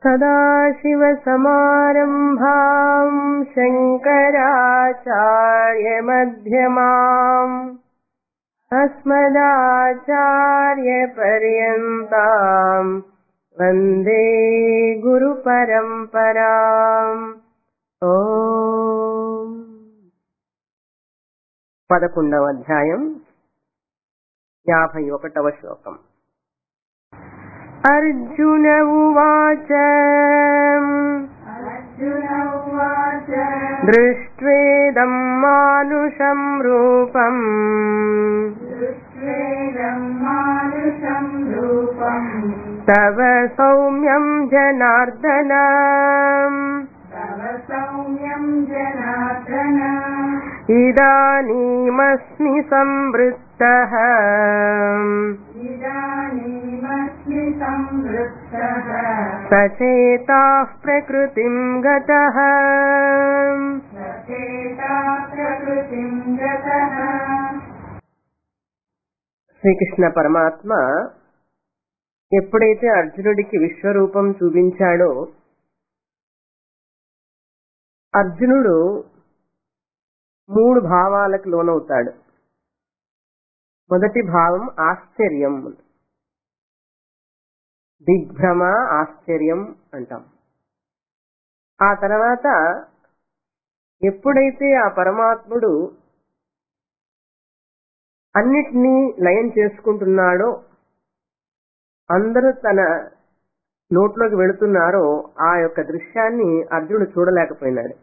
सदाशिवसमारम्भाम् शङ्कराचार्यमध्यमाम् अस्मदाचार्यपर्यन्ताम् वन्दे గురుపరంపరాం ఓ పదకొండవ అధ్యాయం యాభై ఒకటవ శ్లోకం అర్జున ఉవాచ अर्जुन उवाच దృష్ట్వేదం మానుషం రూపం दृष्ट्वेदम् मानुषम् रूपम् తవ సౌమ్యం జనార్దన तव सौम्यम् जनार्दन ఇదానీమస్మి సంవృత్తః इदानीमस्मि संवृत्तः సచేతాః ప్రకృతిం గతః सचेता प्रकृतिम् गतः శ్రీకృష్ణ పరమాత్మ ఎప్పుడైతే అర్జునుడికి విశ్వరూపం చూపించాడో అర్జునుడు మూడు భావాలకు లోనవుతాడు మొదటి భావం ఆశ్చర్యం దిగ్భ్రమ ఆశ్చర్యం అంటాం ఆ తర్వాత ఎప్పుడైతే ఆ పరమాత్ముడు అన్నిటినీ లయం చేసుకుంటున్నాడో అందరూ తన నోట్లోకి వెళుతున్నారో ఆ యొక్క దృశ్యాన్ని అర్జునుడు చూడలేకపోయినాడు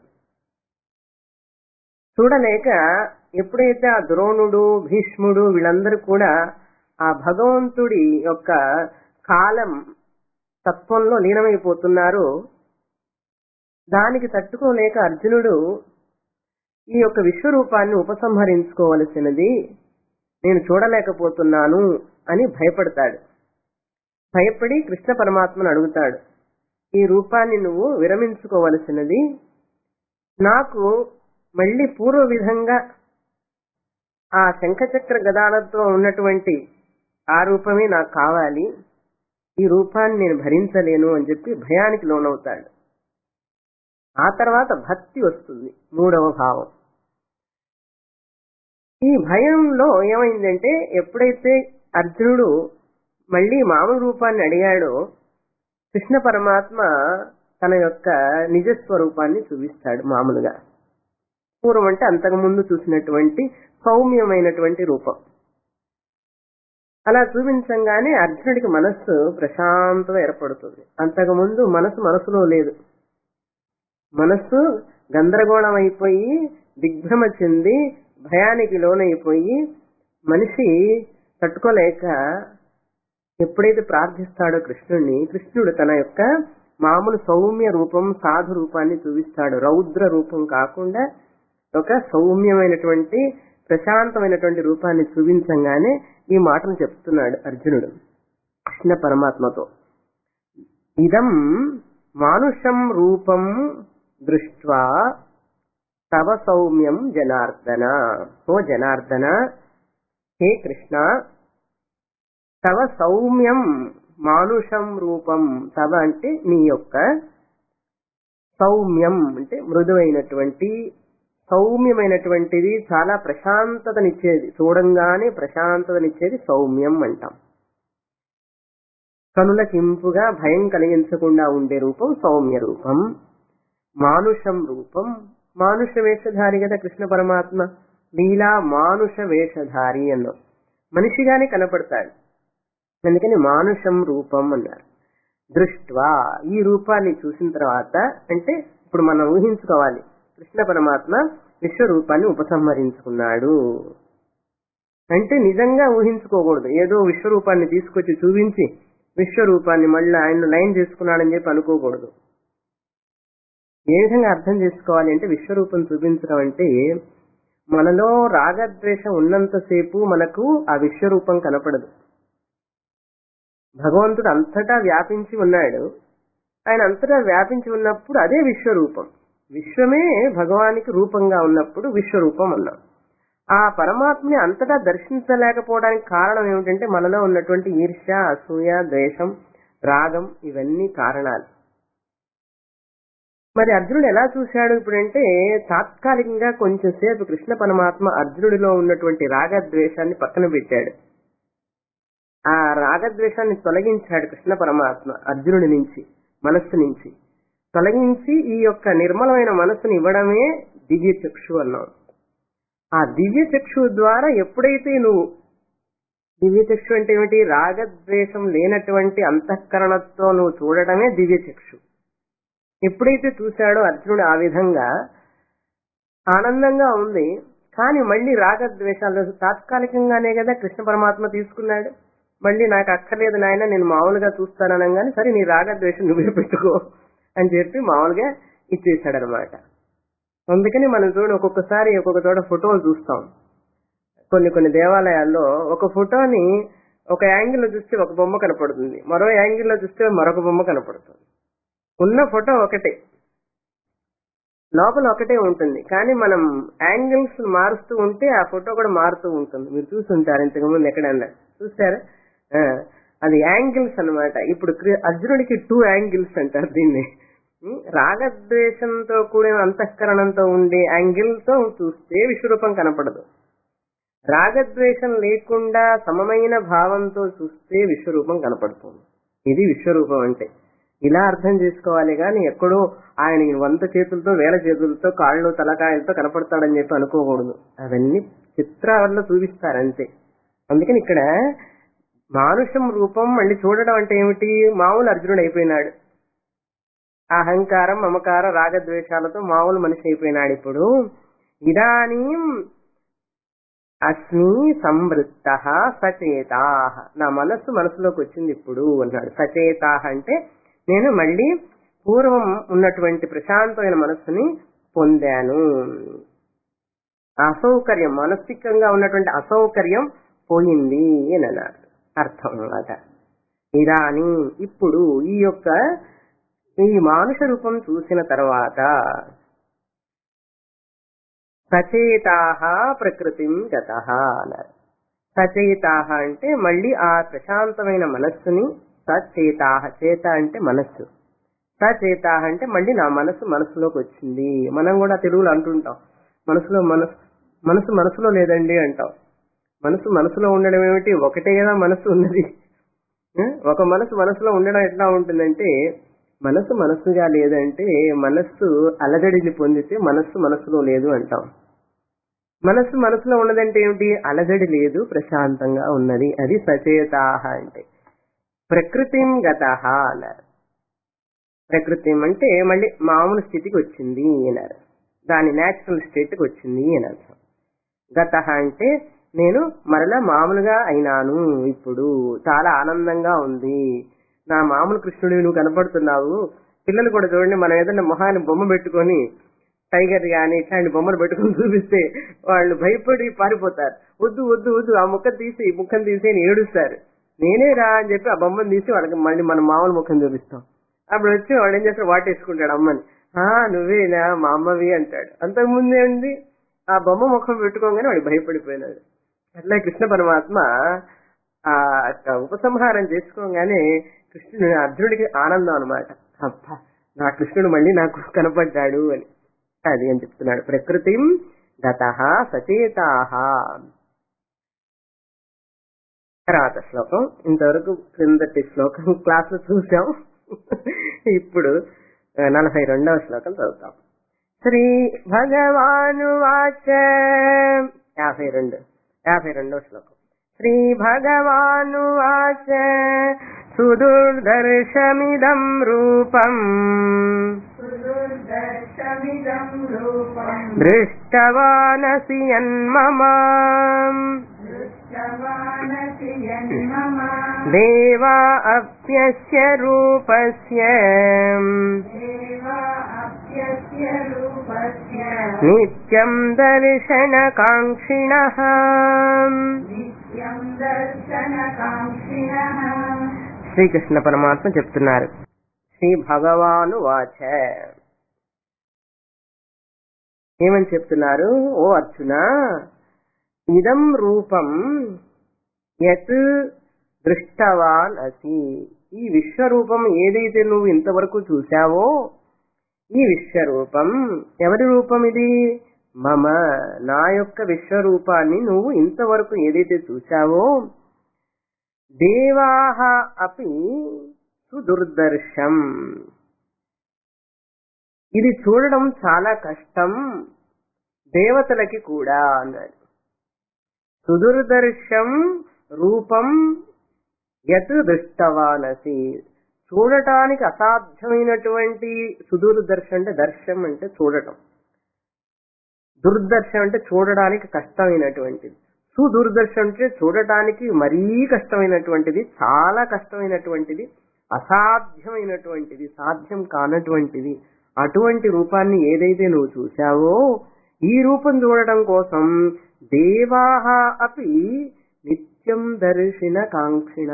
చూడలేక ఎప్పుడైతే ఆ ద్రోణుడు భీష్ముడు వీళ్ళందరూ కూడా ఆ భగవంతుడి యొక్క కాలం తత్వంలో లీనమైపోతున్నారో దానికి తట్టుకోలేక అర్జునుడు ఈ యొక్క విశ్వరూపాన్ని ఉపసంహరించుకోవలసినది నేను చూడలేకపోతున్నాను అని భయపడతాడు భయపడి కృష్ణ పరమాత్మను అడుగుతాడు ఈ రూపాన్ని నువ్వు విరమించుకోవలసినది నాకు మళ్ళీ పూర్వ విధంగా ఆ శంఖచక్ర గదాలతో ఉన్నటువంటి ఆ రూపమే నాకు కావాలి ఈ రూపాన్ని నేను భరించలేను అని చెప్పి భయానికి లోనవుతాడు ఆ తర్వాత భక్తి వస్తుంది మూడవ భావం ఈ భయంలో ఏమైందంటే ఎప్పుడైతే అర్జునుడు మళ్ళీ మామూలు రూపాన్ని అడిగాడో కృష్ణ పరమాత్మ తన యొక్క నిజస్వరూపాన్ని చూపిస్తాడు మామూలుగా పూర్వం అంటే అంతకుముందు చూసినటువంటి సౌమ్యమైనటువంటి రూపం అలా చూపించంగానే అర్జునుడికి మనస్సు ప్రశాంతం ఏర్పడుతుంది అంతకుముందు మనసు మనసులో లేదు మనస్సు గందరగోళం అయిపోయి దిగ్భ్రమ చెంది భయానికి లోనైపోయి మనిషి తట్టుకోలేక ఎప్పుడైతే ప్రార్థిస్తాడో కృష్ణుడిని కృష్ణుడు తన యొక్క మామూలు సౌమ్య రూపం సాధు రూపాన్ని చూపిస్తాడు రౌద్ర రూపం కాకుండా ఒక సౌమ్యమైనటువంటి ప్రశాంతమైనటువంటి రూపాన్ని చూపించంగానే ఈ మాటను చెప్తున్నాడు అర్జునుడు కృష్ణ పరమాత్మతో ఇదం మానుషం రూపం దృష్ట్వా తవ సౌమ్యం జనార్దన ఓ జనార్దన హే కృష్ణ తవ సౌమ్యం మానుషం రూపం తవ అంటే నీ యొక్క సౌమ్యం అంటే మృదువైనటువంటి సౌమ్యమైనటువంటిది చాలా ప్రశాంతతనిచ్చేది చూడంగానే ప్రశాంతతనిచ్చేది సౌమ్యం అంటాం కనులకింపుగా భయం కలిగించకుండా ఉండే రూపం సౌమ్య రూపం మానుషం రూపం మానుష వేషధారి కదా కృష్ణ పరమాత్మ లీలా మానుష వేషధారి అన్నాం మనిషిగానే కనపడతాడు అందుకని మానుషం రూపం అన్నారు దృష్ట్వా ఈ రూపాన్ని చూసిన తర్వాత అంటే ఇప్పుడు మనం ఊహించుకోవాలి కృష్ణ పరమాత్మ విశ్వరూపాన్ని ఉపసంహరించుకున్నాడు అంటే నిజంగా ఊహించుకోకూడదు ఏదో విశ్వరూపాన్ని తీసుకొచ్చి చూపించి విశ్వరూపాన్ని మళ్ళీ ఆయన లైన్ చేసుకున్నాడని చెప్పి అనుకోకూడదు ఏ విధంగా అర్థం చేసుకోవాలి అంటే విశ్వరూపం చూపించడం అంటే మనలో రాగద్వేషం ఉన్నంతసేపు మనకు ఆ విశ్వరూపం కనపడదు భగవంతుడు అంతటా వ్యాపించి ఉన్నాడు ఆయన అంతటా వ్యాపించి ఉన్నప్పుడు అదే విశ్వరూపం విశ్వమే భగవానికి రూపంగా ఉన్నప్పుడు విశ్వరూపం అన్నాం ఆ పరమాత్మని అంతటా దర్శించలేకపోవడానికి కారణం ఏమిటంటే మనలో ఉన్నటువంటి ఈర్ష్య అసూయ ద్వేషం రాగం ఇవన్నీ కారణాలు మరి అర్జునుడు ఎలా చూశాడు ఇప్పుడంటే తాత్కాలికంగా కొంచెం సేపు కృష్ణ పరమాత్మ అర్జునుడిలో ఉన్నటువంటి రాగద్వేషాన్ని పక్కన పెట్టాడు ఆ రాగద్వేషాన్ని తొలగించాడు కృష్ణ పరమాత్మ అర్జునుడి నుంచి మనస్సు నుంచి తొలగించి ఈ యొక్క నిర్మలమైన మనస్సుని ఇవ్వడమే దివ్య చక్షు అన్నాం ఆ దివ్య చక్షు ద్వారా ఎప్పుడైతే నువ్వు దివ్య చక్షు అంటే ఏమిటి రాగద్వేషం లేనటువంటి అంతఃకరణతో నువ్వు చూడడమే దివ్య చక్షు ఎప్పుడైతే చూశాడో అర్జునుడు ఆ విధంగా ఆనందంగా ఉంది కానీ మళ్ళీ రాగద్వేషాలు తాత్కాలికంగానే కదా కృష్ణ పరమాత్మ తీసుకున్నాడు మళ్ళీ నాకు అక్కర్లేదు నాయన నేను మామూలుగా చూస్తాననగానే సరే నీ రాగద్వేషం నువ్వే పెట్టుకో అని చెప్పి మామూలుగా ఇచ్చేసాడు అనమాట అందుకని మనం చూడండి ఒక్కొక్కసారి ఒక్కొక్క చోట ఫోటోలు చూస్తాం కొన్ని కొన్ని దేవాలయాల్లో ఒక ఫోటోని ఒక యాంగిల్లో చూస్తే ఒక బొమ్మ కనపడుతుంది మరో యాంగిల్లో చూస్తే మరొక బొమ్మ కనపడుతుంది ఉన్న ఫోటో ఒకటే లోపల ఒకటే ఉంటుంది కానీ మనం యాంగిల్స్ మారుస్తూ ఉంటే ఆ ఫోటో కూడా మారుతూ ఉంటుంది మీరు చూసుంటారు ఇంతకుముందు ఎక్కడన్నా చూసారా ఆ, అది యాంగిల్స్ అన్నమాట ఇప్పుడు క్రి- అర్జునుడికి టూ యాంగిల్స్ అంటారు దీన్ని ఉం, రాగద్వేషంతో కూడిన అంతఃకరణంతో ఉండే యాంగిల్ తో చూస్తే విశ్వరూపం కనపడదు రాగద్వేషం లేకుండా సమమైన భావంతో చూస్తే విశ్వరూపం కనపడుతుంది ఇది విశ్వరూపం అంటే ఇలా అర్థం చేసుకోవాలి కానీ ఎక్కడో ఆయన వంద చేతులతో వేల చేతులతో కాళ్ళు తలకాయలతో కనపడతాడని చెప్పి అనుకోకూడదు అవన్నీ చిత్రాల్లో చూపిస్తారు అంతే అందుకని ఇక్కడ మానుషం రూపం మళ్ళీ చూడడం అంటే ఏమిటి మామూలు అర్జునుడు అయిపోయినాడు అహంకారం మమకార రాగద్వేషాలతో మామూలు మనిషి అయిపోయినాడు ఇప్పుడు ఇదానీ అస్మి సంవృత్త సచేతా నా మనస్సు మనసులోకి వచ్చింది ఇప్పుడు అన్నాడు సచేతా అంటే నేను మళ్ళీ పూర్వం ఉన్నటువంటి ప్రశాంతమైన మనస్సుని పొందాను అసౌకర్యం మానసికంగా ఉన్నటువంటి అసౌకర్యం పోయింది అని అన్నారు అర్థం అన్నమాట ఇదాని ఇప్పుడు ఈ యొక్క ఈ మానుష రూపం చూసిన తర్వాత సచేతాహ ప్రకృతిం గత అన్నారు సచేతాహ అంటే మళ్ళీ ఆ ప్రశాంతమైన మనస్సుని సచేతాహ చేత అంటే మనస్సు సచేతాహ అంటే మళ్ళీ నా మనస్సు మనసులోకి వచ్చింది మనం కూడా తెలుగులో అంటుంటాం మనసులో మనసు మనసు మనసులో లేదండి అంటాం మనసు మనసులో ఉండడం ఏమిటి ఒకటే కదా మనసు ఉన్నది ఆ? ఒక మనసు మనసులో ఉండడం ఎట్లా ఉంటుందంటే మనసు మనసుగా లేదంటే మనస్సు అలజడిని పొందితే మనస్సు మనసులో లేదు అంటాం మనస్సు మనసులో ఉన్నదంటే ఏమిటి అలజడి లేదు ప్రశాంతంగా ఉన్నది అది సచేతాహ అంటే ప్రకృతిం గత అన్నారు ప్రకృతిం అంటే మళ్ళీ మామూలు స్థితికి వచ్చింది అన్నారు దాని నేచురల్ స్టేట్ కి వచ్చింది అని అర్థం గత అంటే నేను మరలా మామూలుగా అయినాను ఇప్పుడు చాలా ఆనందంగా ఉంది నా మామూలు కృష్ణుడు నువ్వు కనపడుతున్నావు పిల్లలు కూడా చూడండి మనం ఏదైనా మొహాన్ని బొమ్మ పెట్టుకొని టైగర్ గాని ఇట్లాంటి బొమ్మలు పెట్టుకొని చూపిస్తే వాళ్ళు భయపడి పారిపోతారు వద్దు వద్దు వద్దు ఆ ముఖం తీసి ఈ ముఖం తీసి అని ఏడుస్తారు నేనే రా అని చెప్పి ఆ బొమ్మను తీసి వాళ్ళకి మళ్ళీ మన మామూలు ముఖం చూపిస్తాం అప్పుడు వచ్చి వాడు ఏం చేస్తాడు వాటేసుకుంటాడు అమ్మని ఆ నువ్వేనా మా అమ్మవి అంటాడు అంతకు ముందే ఉంది ఆ బొమ్మ ముఖం పెట్టుకోగానే వాడు భయపడిపోయినాడు అట్లా కృష్ణ పరమాత్మ ఆ యొక్క ఉపసంహారం చేసుకోగానే కృష్ణుడు అర్జునుడికి ఆనందం అనమాట అబ్బా నా కృష్ణుడు మళ్ళీ నాకు కనపడ్డాడు అని అది అని చెప్తున్నాడు ప్రకృతి గత సచేతాహ తర్వాత శ్లోకం ఇంతవరకు క్రిందటి శ్లోకం క్లాస్ లో చూసాం ఇప్పుడు ఆ, నలభై రెండవ శ్లోకం చదువుతాం శ్రీ భగవాను వాచ యాభై రెండు యాభై రెండవ శ్లోకం శ్రీ భగవాను వాచ సుదుర్దర్శమిదం రూపం సుదుర్దర్శమిదం రూపం దృష్టవానసి యన్మమ దృష్టవానసి యన్మమ దేవా అప్యస్య రూపస్య దేవా అప్యస్య రూపస్య నిత్యం దర్శనకాంక్షిణః నిత్యం దర్శనకాంక్షిణః శ్రీకృష్ణ పరమాత్మ చెప్తున్నారు శ్రీ భగవాను వాచ ఏమని చెప్తున్నారు ఓ అర్జున ఇదం రూపం యత్ దృష్టవాన్ అసి ఈ విశ్వరూపం ఏదైతే నువ్వు ఇంతవరకు చూశావో ఈ విశ్వరూపం ఎవరి రూపం ఇది మమ నా యొక్క విశ్వరూపాన్ని నువ్వు ఇంతవరకు ఏదైతే చూశావో దేవాహ అపి సుదుర్దర్శం ఇది చూడడం చాలా కష్టం దేవతలకి కూడా అన్నాడు సుదుర్దర్శం రూపం యత్ దృష్టవానసి చూడటానికి అసాధ్యమైనటువంటి సుదూరదర్శం అంటే దర్శం అంటే చూడటం దుర్దర్శం అంటే చూడడానికి కష్టమైనటువంటిది సుదూరదర్శం అంటే చూడటానికి మరీ కష్టమైనటువంటిది చాలా కష్టమైనటువంటిది అసాధ్యమైనటువంటిది సాధ్యం కానటువంటిది అటువంటి రూపాన్ని ఏదైతే నువ్వు చూశావో ఈ రూపం చూడటం కోసం దేవాహ అపి నిత్యం దర్శిన కాంక్షిణ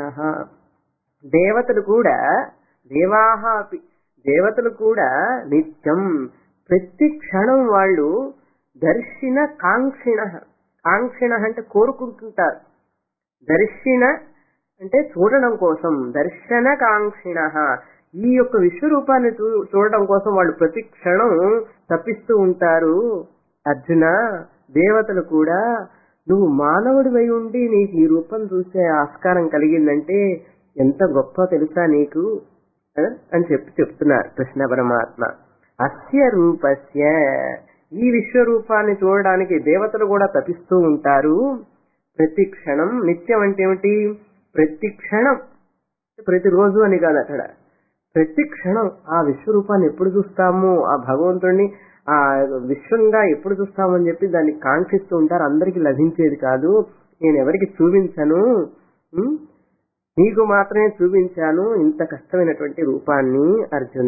దేవతలు కూడా దేవాహ అపి దేవతలు కూడా నిత్యం ప్రతి క్షణం వాళ్ళు దర్శిన కాంక్షిణ కాంక్షిణ అంటే కోరుకుంటుంటారు దర్శిన అంటే చూడడం కోసం దర్శన కాంక్షిణ ఈ యొక్క విశ్వరూపాన్ని చూ- చూడడం కోసం వాళ్ళు ప్రతి క్షణం తప్పిస్తూ ఉంటారు అర్జున దేవతలు కూడా నువ్వు మానవుడివై ఉండి నీకు ఈ రూపం చూసే ఆస్కారం కలిగిందంటే ఎంత గొప్ప తెలుసా నీకు ఆ? అని చెప్పి చెప్తున్నారు కృష్ణ పరమాత్మ అస్య రూపస్య ఈ విశ్వరూపాన్ని చూడడానికి దేవతలు కూడా తపిస్తూ ఉంటారు ప్రతి క్షణం నిత్యం అంటే ఏమిటి ప్రతి క్షణం ప్రతిరోజు అని కాదు అక్కడ ప్రతి క్షణం ఆ విశ్వరూపాన్ని ఎప్పుడు చూస్తాము ఆ భగవంతుడిని ఆ విశ్వంగా ఎప్పుడు చూస్తామని చెప్పి దాన్ని కాంక్షిస్తూ ఉంటారు అందరికి లభించేది కాదు నేను ఎవరికి చూపించను ఉం? నీకు మాత్రమే చూపించాను ఇంత కష్టమైనటువంటి రూపాన్ని అర్జున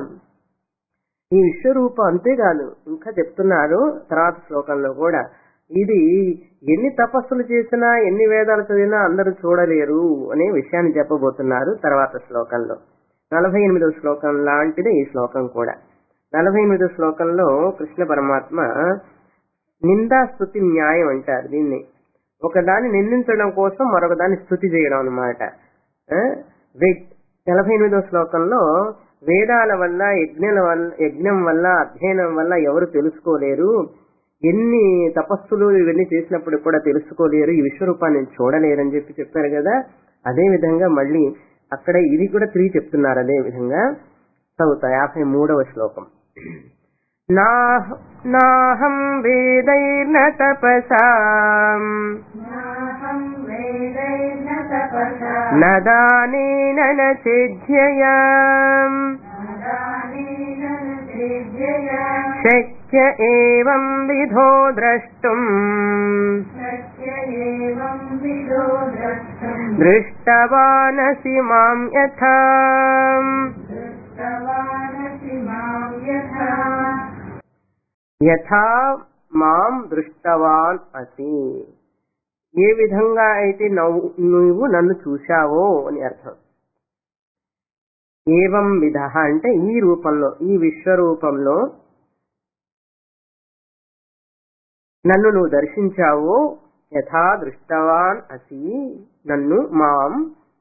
ఈ విశ్వరూపం అంతేకాదు ఇంకా చెప్తున్నారు తర్వాత శ్లోకంలో కూడా ఇది ఎన్ని తపస్సులు చేసినా ఎన్ని వేదాలు చదివినా అందరూ చూడలేరు అనే విషయాన్ని చెప్పబోతున్నారు తర్వాత శ్లోకంలో నలభై ఎనిమిదవ శ్లోకం లాంటిదే ఈ శ్లోకం కూడా నలభై ఎనిమిదవ శ్లోకంలో కృష్ణ పరమాత్మ నిందాస్తుతి న్యాయం అంటారు దీన్ని ఒకదాన్ని నిందించడం కోసం మరొక దాన్ని స్థుతి చేయడం అనమాట నలభై ఎనిమిదవ శ్లోకంలో వేదాల వల్ల యజ్ఞాల వల్ల యజ్ఞం వల్ల అధ్యయనం వల్ల ఎవరు తెలుసుకోలేరు ఎన్ని తపస్సులు ఇవన్నీ చేసినప్పుడు కూడా తెలుసుకోలేరు ఈ విశ్వరూపాన్ని చూడలేరని చెప్పి చెప్పారు కదా అదే విధంగా మళ్ళీ అక్కడ ఇది కూడా త్రీ చెప్తున్నారు అదే విధంగా చదువుతా యాభై మూడవ శ్లోకం నాహ- నాహం వేదైర్న తపసా నాహం వేదైర్న తపసా న దానేన న సిద్ధ్యయా దానేన సిద్ధ్యయా శక్య ఏవం విధో ద్రష్టుం సత్య ఏవం విదో ద్రష్టం దృష్టవానసి మాం యథా దృష్టవానసి మాం యథా యథా మాం దృష్టవాన్ అసి ఏ విధంగా అయితే నవ్వు నువ్వు నన్ను చూశావో అని అర్థం ఏవం విధ అంటే ఈ రూపంలో ఈ విశ్వరూపంలో నన్ను నువ్వు దర్శించావో యథా దృష్టవాన్ అసి నన్ను మాం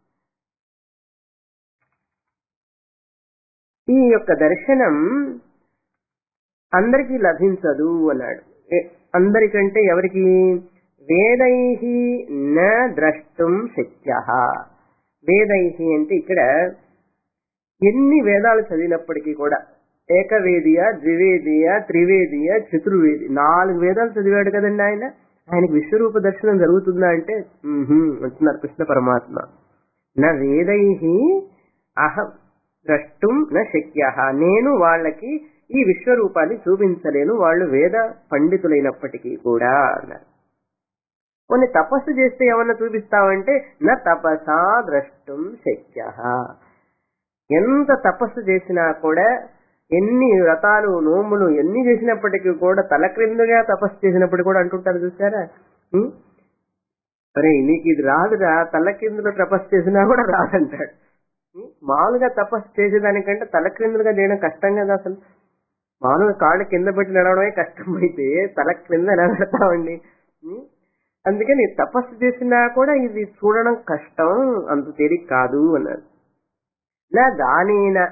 ఈ యొక్క దర్శనం అందరికీ లభించదు అన్నాడు ఏ- అందరికంటే ఎవరికి వేదై న ద్రష్టం శక్య వేదై అంటే ఇక్కడ ఎన్ని వేదాలు చదివినప్పటికీ కూడా ఏకవేదియ ద్వివేదియ త్రివేదియ చతుర్వేది నాలుగు వేదాలు చదివాడు కదండి ఆయన ఆయనకి విశ్వరూప దర్శనం జరుగుతుందా అంటే "మ్మ్హ్మ్" అంటున్నారు కృష్ణ పరమాత్మ నా వేదై అహం ద్రష్టం న శక్య నేను వాళ్ళకి ఈ విశ్వరూపాన్ని చూపించలేను వాళ్ళు వేద పండితులైనప్పటికీ కూడా అన్నారు కొన్ని తపస్సు చేస్తే ఏమన్నా చూపిస్తావంటే నా తపసా ద్రష్టం శక్య ఎంత తపస్సు చేసినా కూడా ఎన్ని వ్రతాలు నోములు ఎన్ని చేసినప్పటికీ కూడా తల క్రిందుగా తపస్సు చేసినప్పుడు కూడా అంటుంటారు చూసారా ఉం? అరే నీకు ఇది రాదురా తల కిందులో తపస్సు చేసినా కూడా రాదంటాడు ఉం? మామూలుగా తపస్సు చేసేదానికంటే తల క్రిందులుగా చేయడం కష్టం కదా అసలు మామూలుగా కాళ్ళు కింద పెట్టి నడవడమే కష్టం అయితే తల క్రింద నడతామండి ఉం? అందుకని తపస్సు చేసినా కూడా ఇది చూడడం కష్టం అంత తేలిక కాదు అన్నారు నా దానేన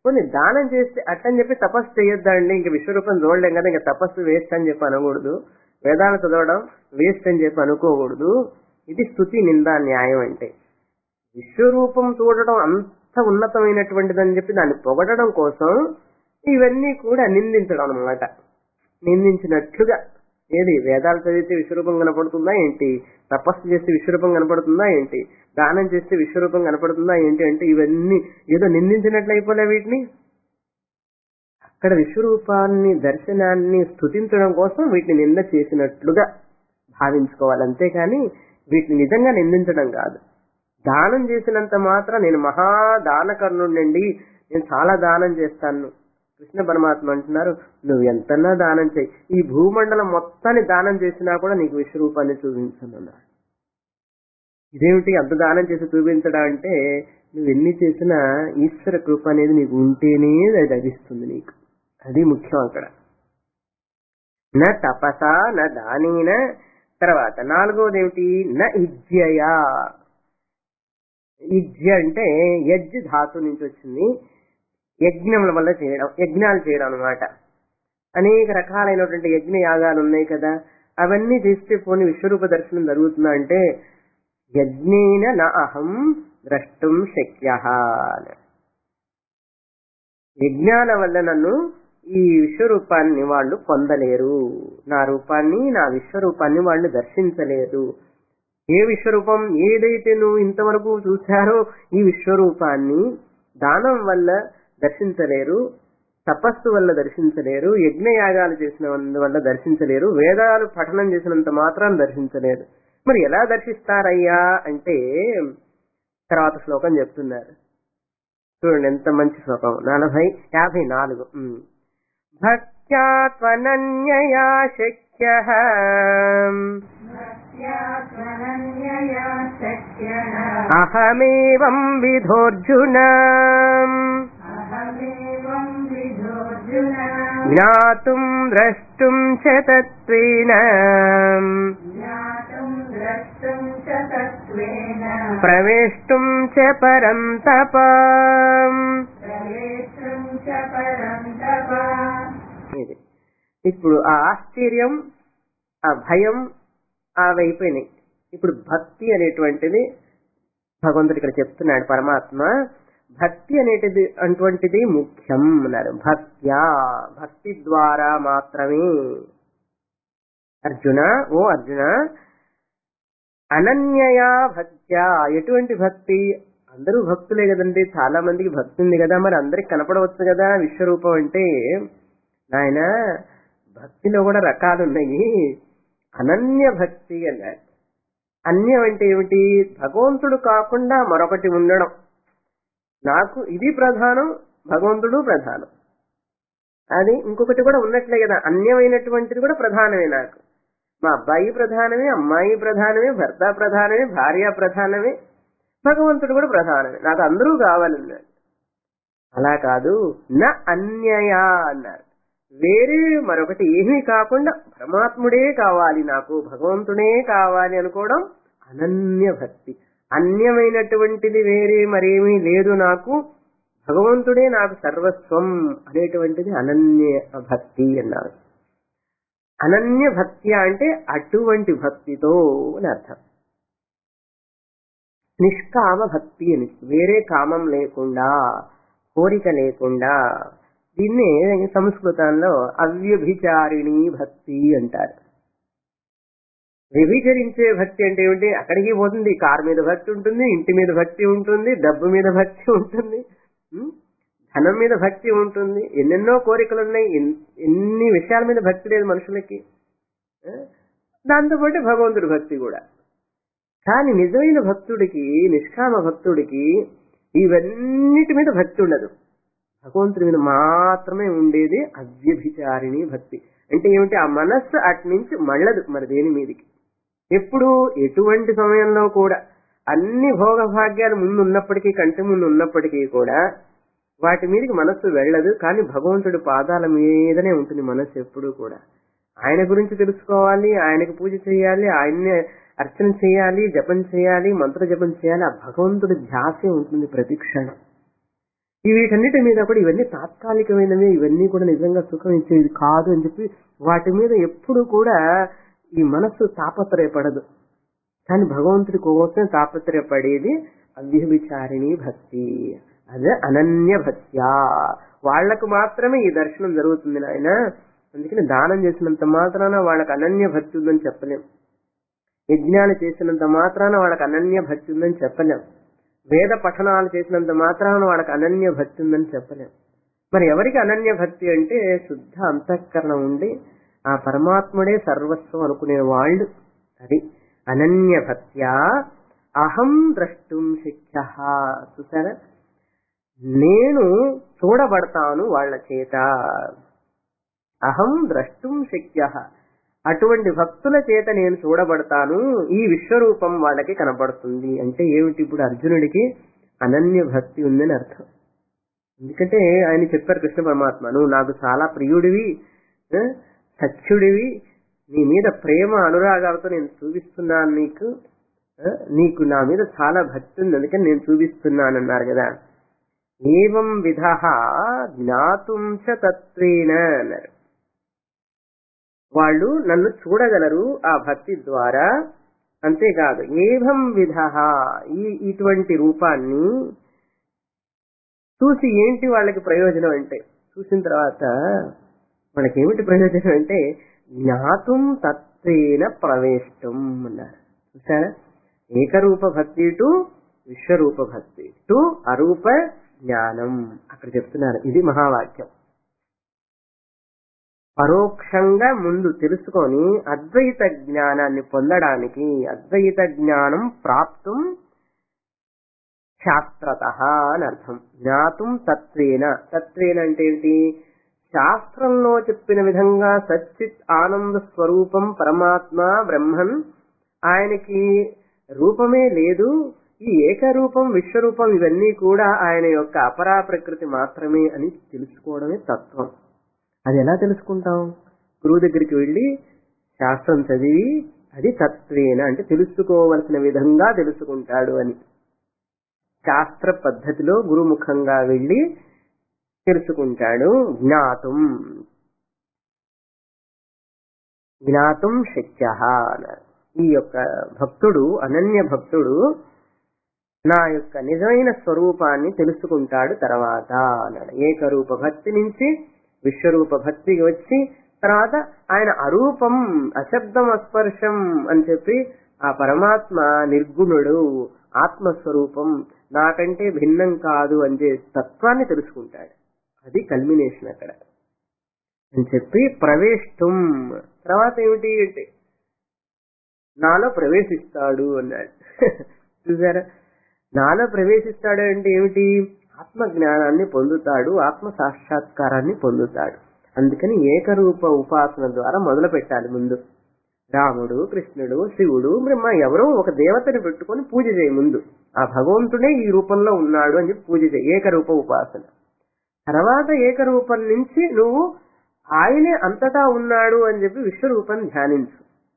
కొన్ని దానం చేస్తే అట్టని చెప్పి తపస్సు చేయొద్దండి ఇంక విశ్వరూపం చూడలేం కదా ఇంకా తపస్సు వేస్ట్ అని చెప్పి అనకూడదు వేదాలు చదవడం వేస్ట్ అని చెప్పి అనుకోకూడదు ఇది స్థుతి నిందా న్యాయం అంటే విశ్వరూపం చూడడం అంత ఉన్నతమైనటువంటిదని చెప్పి దాన్ని పొగడడం కోసం ఇవన్నీ కూడా నిందించడం అన్నమాట నిందించినట్లుగా ఏది వేదాలు చదివితే విశ్వరూపం కనపడుతుందా ఏంటి తపస్సు చేస్తే విశ్వరూపం కనపడుతుందా ఏంటి దానం చేస్తే విశ్వరూపం కనపడుతుందా ఏంటి అంటే ఇవన్నీ ఏదో నిందించినట్లు అయిపోలే వీటిని అక్కడ విశ్వరూపాన్ని దర్శనాన్ని స్థుతించడం కోసం వీటిని నింద చేసినట్లుగా భావించుకోవాలి అంతేకాని వీటిని నిజంగా నిందించడం కాదు దానం చేసినంత మాత్రం నేను మహా దానకర్ణుండండి నేను చాలా దానం చేస్తాను కృష్ణ పరమాత్మ అంటున్నారు నువ్వు ఎంతన్నా దానం చేయి ఈ భూమండలం మొత్తాన్ని దానం చేసినా కూడా నీకు విశ్వరూపాన్ని చూపించనున్నాడు ఇదేమిటి అంత దానం చేసి చూపించడా అంటే నువ్వు ఎన్ని చేసినా ఈశ్వర కృప అనేది నీకు ఉంటేనే అది లభిస్తుంది నీకు అది ముఖ్యం అక్కడ న తపస న దానేన తర్వాత నాలుగోది ఏమిటి న ఇజ్యయా ఇజ్య అంటే యజ్జ ధాతు నుంచి వచ్చింది యజ్ఞముల వల్ల చేయడం యజ్ఞాలు చేయడం అనమాట అనేక రకాలైనటువంటి యజ్ఞ యాగాలు ఉన్నాయి కదా అవన్నీ చేస్తే పోని విశ్వరూప దర్శనం జరుగుతుందా అంటే యజ్ఞేన నా అహం ద్రష్టం శక్య యజ్ఞాల వల్ల నన్ను ఈ విశ్వరూపాన్ని వాళ్ళు పొందలేరు నా రూపాన్ని నా విశ్వరూపాన్ని వాళ్ళు దర్శించలేరు ఏ విశ్వరూపం ఏదైతే నువ్వు ఇంతవరకు చూశారో ఈ విశ్వరూపాన్ని దానం వల్ల దర్శించలేరు తపస్సు వల్ల దర్శించలేరు యజ్ఞయాగాలు చేసిన వల్ల దర్శించలేరు వేదాలు పఠనం చేసినంత మాత్రం దర్శించలేరు మరి ఎలా దర్శిస్తారయ్యా అంటే తర్వాత శ్లోకం చెప్తున్నారు చూడండి ఎంత మంచి శ్లోకం నలభై యాభై నాలుగు ఉమ్. భక్త్యా త్వనన్యయా శక్య भक्त्यात्मनन्यया शक्यः అహమేవం విధోర్జున अहमेवं विधोऽर्जुन జ్ఞాతుం ద్రష్టుం చ తత్వేన ज्ञातुं द्रष्टुं च तत्त्वेन ప్రవేష్టుం చ పరం తప प्रवेष्टुं च परन्तप ఇది ఇప్పుడు ఆ ఆశ్చర్యం ఆ భయం అవి అయిపోయినాయి ఇప్పుడు భక్తి అనేటువంటిది భగవంతుడు ఇక్కడ చెప్తున్నాడు పరమాత్మ భక్తి అనేటిది అటువంటిది ముఖ్యం అన్నారు భక్త్యా భక్తి ద్వారా మాత్రమే అర్జున ఓ అర్జున అనన్యయా భక్త్యా ఎటువంటి భక్తి అందరూ భక్తులే కదండి చాలా మందికి భక్తి ఉంది కదా మరి అందరికి కనపడవచ్చు కదా విశ్వరూపం అంటే నాయన భక్తిలో కూడా రకాలు ఉన్నాయి అనన్య భక్తి అన్నాడు అన్యం అంటే ఏమిటి భగవంతుడు కాకుండా మరొకటి ఉండడం నాకు ఇది ప్రధానం భగవంతుడు ప్రధానం అది ఇంకొకటి కూడా ఉన్నట్లే కదా అన్యమైనటువంటిది కూడా ప్రధానమే నాకు మా అబ్బాయి ప్రధానమే అమ్మాయి ప్రధానమే భర్త ప్రధానమే భార్య ప్రధానమే భగవంతుడు కూడా ప్రధానమే నాకు అందరూ కావాలన్నాడు అలా కాదు నా అన్యయా అన్నారు వేరే మరొకటి ఏమీ కాకుండా పరమాత్ముడే కావాలి నాకు భగవంతుడే కావాలి అనుకోవడం అనన్య భక్తి అన్యమైనటువంటిది వేరే మరేమీ లేదు నాకు భగవంతుడే నాకు సర్వస్వం అనేటువంటిది అనన్య భక్తి అన్నారు అనన్య భక్తి అంటే అటువంటి భక్తితో అని అర్థం నిష్కామ భక్తి అని వేరే కామం లేకుండా కోరిక లేకుండా దీన్నే సంస్కృతంలో అవ్యభిచారిణి భక్తి అంటారు వ్యభిచరించే భక్తి అంటే ఏమిటి అక్కడికి పోతుంది కారు మీద భక్తి ఉంటుంది ఇంటి మీద భక్తి ఉంటుంది డబ్బు మీద భక్తి ఉంటుంది ఉం? ధనం మీద భక్తి ఉంటుంది ఎన్నెన్నో కోరికలు ఉన్నాయి ఎన్- ఎన్ని విషయాల మీద భక్తి లేదు మనుషులకి ఆ? దాంతోపాటు భగవంతుడి భక్తి కూడా కానీ నిజమైన భక్తుడికి నిష్కామ భక్తుడికి ఇవన్నిటి మీద భక్తి ఉండదు భగవంతుడి మీద మాత్రమే ఉండేది అవ్యభిచారిణి భక్తి అంటే ఏమిటి ఆ మనస్సు అటు నుంచి మళ్ళదు మరి దేని మీదికి ఎప్పుడు ఎటువంటి సమయంలో కూడా అన్ని భోగభాగ్యాలు ముందు ఉన్నప్పటికీ కంటి ముందు ఉన్నప్పటికీ కూడా వాటి మీదకి మనస్సు వెళ్ళదు కానీ భగవంతుడి పాదాల మీదనే ఉంటుంది మనస్సు ఎప్పుడూ కూడా ఆయన గురించి తెలుసుకోవాలి ఆయనకు పూజ చేయాలి ఆయన్ని అర్చన చేయాలి జపం చేయాలి మంత్ర జపం చేయాలి ఆ భగవంతుడి ధ్యాసే ఉంటుంది ప్రతి క్షణం ఈ వీటన్నిటి మీద కూడా ఇవన్నీ తాత్కాలికమైనవి ఇవన్నీ కూడా నిజంగా సుఖం ఇచ్చేది కాదు అని చెప్పి వాటి మీద ఎప్పుడు కూడా ఈ మనస్సు తాపత్రయపడదు కానీ భగవంతుడి కోసం తాపత్రయపడేది అవ్యభిచారిణి భక్తి అదే అనన్య భక్త్యా వాళ్లకు మాత్రమే ఈ దర్శనం జరుగుతుంది నాయన అందుకని దానం చేసినంత మాత్రాన వాళ్ళకి అనన్య భక్తి ఉందని చెప్పలేం యజ్ఞాలు చేసినంత మాత్రాన వాళ్ళకి అనన్య భక్తి ఉందని చెప్పలేం వేద పఠనాలు చేసినంత మాత్రాన వాళ్ళకి అనన్య భక్తి ఉందని చెప్పలేం మరి ఎవరికి అనన్య భక్తి అంటే శుద్ధ అంతఃకరణ ఉండి ఆ పరమాత్ముడే సర్వస్వం అనుకునే వాళ్ళు అది అనన్య భక్త్యా అహం ద్రష్టుం శక్య చూసారా నేను చూడబడతాను వాళ్ళ చేత అహం ద్రష్టుం శక్య అటువంటి భక్తుల చేత నేను చూడబడతాను ఈ విశ్వరూపం వాళ్ళకి కనపడుతుంది అంటే ఏమిటి ఇప్పుడు అర్జునుడికి అనన్య భక్తి ఉందని అర్థం ఎందుకంటే ఆయన చెప్పారు కృష్ణ పరమాత్మ నువ్వు నాకు చాలా ప్రియుడివి ఆ, సత్యుడివి నీ మీద ప్రేమ అనురాగాలతో నేను చూపిస్తున్నాను నీకు ఆ, నీకు నా మీద చాలా భక్తి ఉంది అందుకని నేను చూపిస్తున్నాను అన్నారు కదా ఏవం విధ జ్ఞాతుం చ తత్వేన అన్నారు వాళ్ళు నన్ను చూడగలరు ఆ భక్తి ద్వారా అంతేకాదు ఏవం విధ ఈ ఇటువంటి రూపాన్ని చూసి ఏంటి వాళ్ళకి ప్రయోజనం అంటే చూసిన తర్వాత వాళ్ళకి ఏమిటి ప్రయోజనం అంటే జ్ఞాతుం తత్వేన ప్రవేశం అన్నారు చూసారా ఏకరూప భక్తి టు విశ్వరూప భక్తి టు అరూప జ్ఞానం అక్కడ చెప్తున్నారు ఇది మహావాక్యం పరోక్షంగా ముందు తెలుసుకొని అద్వైత జ్ఞానాన్ని పొందడానికి అద్వైత జ్ఞానం ప్రాప్తం శాస్త్రత అని అర్థం జ్ఞాతం తత్వేన తత్వేన అంటే ఏంటి శాస్త్రంలో చెప్పిన విధంగా సచ్చిత్ ఆనంద స్వరూపం పరమాత్మ బ్రహ్మన్ ఆయనకి రూపమే లేదు ఈ ఏకరూపం విశ్వరూపం ఇవన్నీ కూడా ఆయన యొక్క అపరా ప్రకృతి మాత్రమే అని తెలుసుకోవడమే తత్వం అది ఎలా తెలుసుకుంటాం గురువు దగ్గరికి వెళ్ళి శాస్త్రం చదివి అది తత్వేన అంటే తెలుసుకోవలసిన విధంగా తెలుసుకుంటాడు అని శాస్త్ర పద్ధతిలో గురుముఖంగా వెళ్ళి తెలుసుకుంటాడు జ్ఞాతం జ్ఞాతం శక్య అన్నారు ఈ యొక్క భక్తుడు అనన్య భక్తుడు నా యొక్క నిజమైన స్వరూపాన్ని తెలుసుకుంటాడు తర్వాత అన్నాడు ఏకరూప భక్తి నుంచి విశ్వరూప భక్తికి వచ్చి తర్వాత ఆయన అరూపం అశబ్దం అస్పర్శం అని చెప్పి ఆ పరమాత్మ నిర్గుణుడు ఆత్మస్వరూపం నాకంటే భిన్నం కాదు అని చెప్పి తత్వాన్ని తెలుసుకుంటాడు అది కల్మినేషన్ అక్కడ అని చెప్పి ప్రవేశం తర్వాత ఏమిటి అంటే నాలో ప్రవేశిస్తాడు అన్నాడు చూసారా నాలో ప్రవేశిస్తాడు అంటే ఏమిటి ఆత్మ జ్ఞానాన్ని పొందుతాడు ఆత్మ సాక్షాత్కారాన్ని పొందుతాడు అందుకని ఏకరూప ఉపాసన ద్వారా మొదలు పెట్టాలి ముందు రాముడు కృష్ణుడు శివుడు బ్రహ్మ ఎవరో ఒక దేవతని పెట్టుకొని పూజ చేయి ముందు ఆ భగవంతుడే ఈ రూపంలో ఉన్నాడు అని చెప్పి పూజ చేయి ఏకరూప ఉపాసన తర్వాత ఏకరూపం నుంచి నువ్వు ఆయనే అంతటా ఉన్నాడు అని చెప్పి విశ్వరూపం ధ్యానించు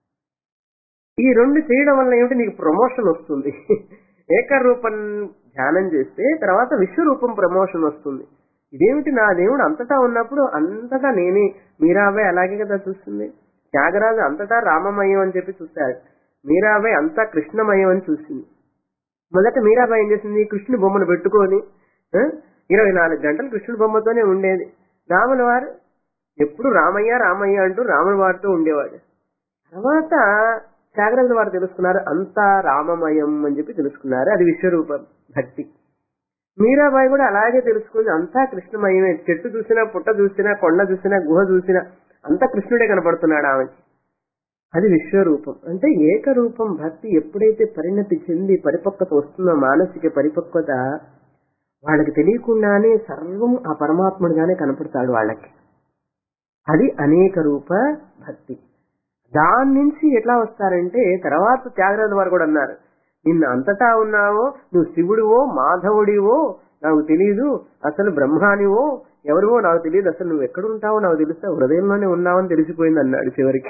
ఈ రెండు చేయడం వల్ల ఏమిటి నీకు ప్రమోషన్ వస్తుంది ఏకరూపం ధ్యానం చేస్తే తర్వాత విశ్వరూపం ప్రమోషన్ వస్తుంది ఇదేమిటి నా దేవుడు అంతటా ఉన్నప్పుడు అంతటా నేనే మీరాబాయ్ అలాగే కదా చూస్తుంది త్యాగరాజు అంతటా రామమయం అని చెప్పి చూశాడు మీరాబాయ్ అంతా కృష్ణమయం అని చూసింది మొదట మీరాబాయ్ ఏం చేసింది కృష్ణుని బొమ్మను పెట్టుకొని ఆ, ఇరవై నాలుగు గంటలు కృష్ణుడి బొమ్మతోనే ఉండేది రాముల వారు ఎప్పుడు రామయ్య రామయ్య అంటూ రాముల వారితో ఉండేవాడు తర్వాత త్యాగరాజు వారు తెలుసుకున్నారు అంతా రామమయం అని చెప్పి తెలుసుకున్నారు అది విశ్వరూపం భక్తి మీరాబాయి కూడా అలాగే తెలుసుకుంది అంతా కృష్ణమయమే చెట్టు చూసినా పుట్ట చూసినా కొండ చూసినా గుహ చూసినా అంతా కృష్ణుడే కనపడుతున్నాడు ఆమెకి అది విశ్వరూపం అంటే ఏకరూపం భక్తి ఎప్పుడైతే పరిణతి చెంది పరిపక్వత వస్తుందో మానసిక పరిపక్వత వాళ్ళకి తెలియకుండానే సర్వం ఆ పరమాత్ముడిగానే కనపడతాడు వాళ్ళకి అది అనేక రూప భక్తి దాని నుంచి ఎట్లా వస్తారంటే తర్వాత త్యాగరాజ వారు కూడా అన్నారు నిన్ను అంతటా ఉన్నావో నువ్వు శివుడివో మాధవుడివో నాకు తెలియదు అసలు బ్రహ్మానివో ఎవరివో నాకు తెలియదు అసలు నువ్వు ఎక్కడ ఉంటావో నాకు తెలుస్తా హృదయంలోనే ఉన్నావని తెలిసిపోయింది అన్నాడు చివరికి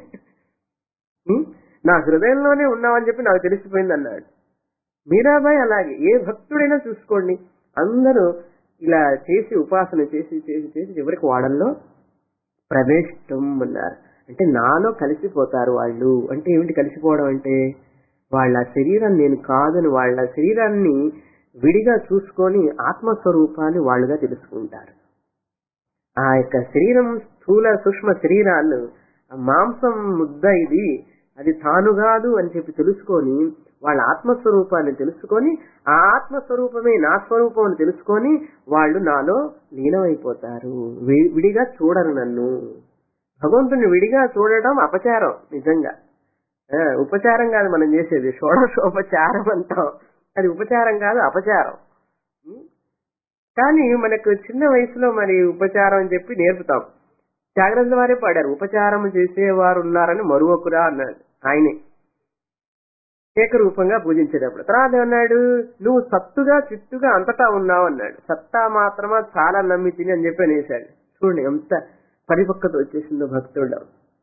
ఉం? నా హృదయంలోనే ఉన్నావని చెప్పి నాకు తెలిసిపోయింది అన్నాడు మీరాబాయి అలాగే ఏ భక్తుడైనా చూసుకోండి అందరూ ఇలా చేసి ఉపాసన చేసి చేసి చేసి చివరికి వాడల్లో ప్రవేశం అన్నారు అంటే నాలో కలిసిపోతారు వాళ్ళు అంటే ఏమిటి కలిసిపోవడం అంటే వాళ్ళ శరీరం నేను కాదని వాళ్ళ శరీరాన్ని విడిగా చూసుకొని ఆత్మస్వరూపాన్ని వాళ్ళుగా తెలుసుకుంటారు ఆ యొక్క శరీరం స్థూల సూక్ష్మ శరీరాలు ఆ మాంసం ముద్ద ఇది అది తాను కాదు అని చెప్పి తెలుసుకొని వాళ్ళ ఆత్మస్వరూపాన్ని తెలుసుకొని ఆ ఆత్మస్వరూపమే నా స్వరూపం అని తెలుసుకొని వాళ్ళు నాలో లీనమైపోతారు వి- విడిగా చూడరు నన్ను భగవంతుని విడిగా చూడడం అపచారం నిజంగా ఆ, ఉపచారం కాదు మనం చేసేది షోడశోపచారం అంటాం అది ఉపచారం కాదు అపచారం ఉం? కానీ మనకు చిన్న వయసులో మరి ఉపచారం అని చెప్పి నేర్పుతాం జాగ్రత్త వారే పాడారు ఉపచారం చేసేవారు ఉన్నారని మరొకరా అన్నాడు ఆయనే ఏకరూపంగా పూజించేటప్పుడు తర్వాత ఏమన్నాడు నువ్వు సత్తుగా చిత్తుగా అంతటా ఉన్నావు అన్నాడు సత్తా మాత్రమా చాలా నమ్మి తిని అని చెప్పి అనేసాడు చూడండి ఎంత పరిపక్వత వచ్చేసిందో భక్తుడు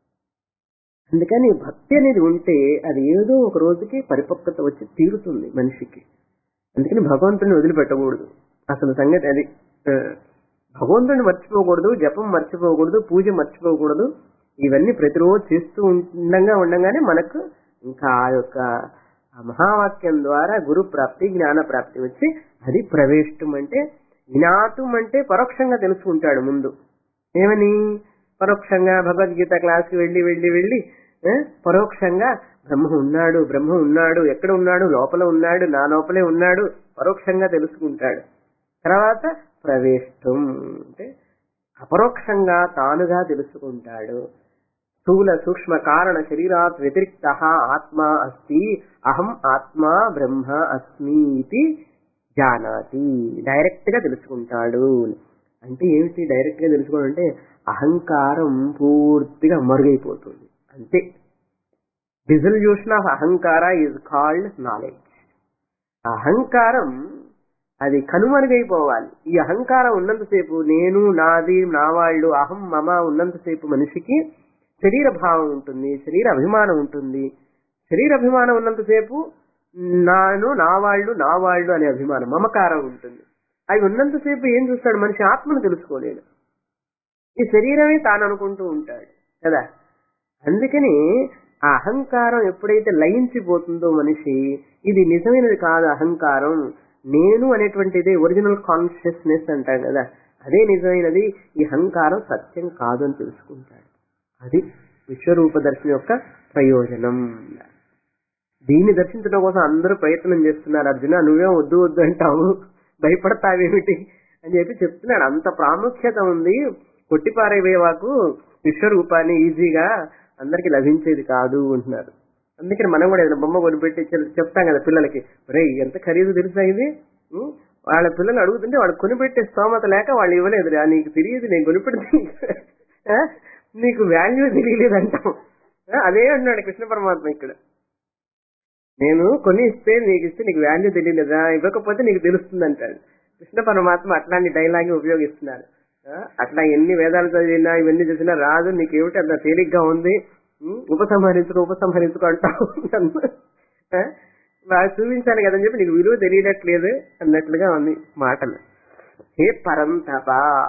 అందుకని భక్తి అనేది ఉంటే అది ఏదో ఒక రోజుకి పరిపక్వత వచ్చి తీరుతుంది మనిషికి అందుకని భగవంతుని వదిలిపెట్టకూడదు అసలు సంగతి అది ఆ, భగవంతుని మర్చిపోకూడదు జపం మర్చిపోకూడదు పూజ మర్చిపోకూడదు ఇవన్నీ ప్రతిరోజు చేస్తూ ఉండంగా ఉండంగానే మనకు ఇంకా ఆ యొక్క ఆ మహావాక్యం ద్వారా గురు ప్రాప్తి జ్ఞాన ప్రాప్తి వచ్చి అది ప్రవేశం అంటే వినాతం అంటే పరోక్షంగా తెలుసుకుంటాడు ముందు ఏమని పరోక్షంగా భగవద్గీత క్లాస్కి వెళ్ళి వెళ్ళి వెళ్ళి ఆ, పరోక్షంగా బ్రహ్మ ఉన్నాడు బ్రహ్మ ఉన్నాడు ఎక్కడ ఉన్నాడు లోపల ఉన్నాడు నా లోపలే ఉన్నాడు పరోక్షంగా తెలుసుకుంటాడు తర్వాత ప్రవేశం అంటే అపరోక్షంగా తానుగా తెలుసుకుంటాడు స్థూల సూక్ష్మ కారణ శరీరాత్ వ్యతిరిక్త ఆత్మ అస్తి అహం ఆత్మ బ్రహ్మ అస్మి ఇది జానాతి డైరెక్ట్ గా తెలుసుకుంటాడు అంటే ఏమిటి డైరెక్ట్ గా తెలుసుకోవడం అంటే అహంకారం పూర్తిగా మరుగైపోతుంది అంతే డిజల్యూషన్ ఆఫ్ అహంకార ఈజ్ కాల్డ్ నాలెడ్జ్ అహంకారం అది కనుమరుగైపోవాలి ఈ అహంకారం ఉన్నంతసేపు నేను నాది నా వాళ్ళు అహం మమ ఉన్నంతసేపు మనిషికి శరీర భావం ఉంటుంది శరీర అభిమానం ఉంటుంది శరీర అభిమానం ఉన్నంతసేపు నాను నా వాళ్ళు నా వాళ్ళు అనే అభిమానం మమకారం ఉంటుంది అవి ఉన్నంతసేపు ఏం చూస్తాడు మనిషి ఆత్మను తెలుసుకోలేడు ఈ శరీరమే తాను అనుకుంటూ ఉంటాడు కదా అందుకని ఆ అహంకారం ఎప్పుడైతే లయించిపోతుందో మనిషి ఇది నిజమైనది కాదు అహంకారం నేను అనేటువంటిదే ఒరిజినల్ కాన్షియస్నెస్ అంటాం కదా అదే నిజమైనది ఈ అహంకారం సత్యం కాదు అని తెలుసుకుంటాడు అది విశ్వరూప దర్శనం యొక్క ప్రయోజనం దీన్ని దర్శించడం కోసం అందరూ ప్రయత్నం చేస్తున్నారు అర్జున నువ్వే వద్దు వద్దు అంటావు భయపడతావేమిటి అని చెప్పి చెప్తున్నాడు అంత ప్రాముఖ్యత ఉంది కొట్టిపారేవేవాకు విశ్వరూపాన్ని ఈజీగా అందరికి లభించేది కాదు అంటున్నారు అందుకని మనం కూడా ఏదైనా బొమ్మ కొనిపెట్టి చెప్- చెప్తాం కదా పిల్లలకి రే ఎంత ఖరీదు తెలుసా ఇది ఉం? వాళ్ళ పిల్లలు అడుగుతుంటే వాళ్ళు కొనిపెట్టే స్తోమత లేక వాళ్ళు ఇవ్వలేదు రా నీకు తెలియదు నేను కొనిపెడితే ఆ? నీకు వాల్యూ తెలియలేదు అంటాం ఆ? అదే అన్నాడు కృష్ణ పరమాత్మ ఇక్కడ నేను కొని ఇస్తే నీకు ఇస్తే నీకు వాల్యూ తెలియలేదా ఇవ్వకపోతే నీకు తెలుస్తుంది అంటాడు కృష్ణ పరమాత్మ అట్లాంటి డైలాగ్ ఉపయోగిస్తున్నారు ఆ, అట్లా ఎన్ని వేదాలు చదివినా ఇవన్నీ చేసినా రాదు నీకు ఏమిటి అంత తేలిగ్గా ఉంది ఉం, ఉపసంహరించుకో ఉపసంహరించుకో అంటావు నన్ను. ఆ, బాగా చూపించాను కదని చెప్పి నీకు విలువ తెలియట్లేదు అన్నట్లుగా ఉంది మాటలు హే పరంతప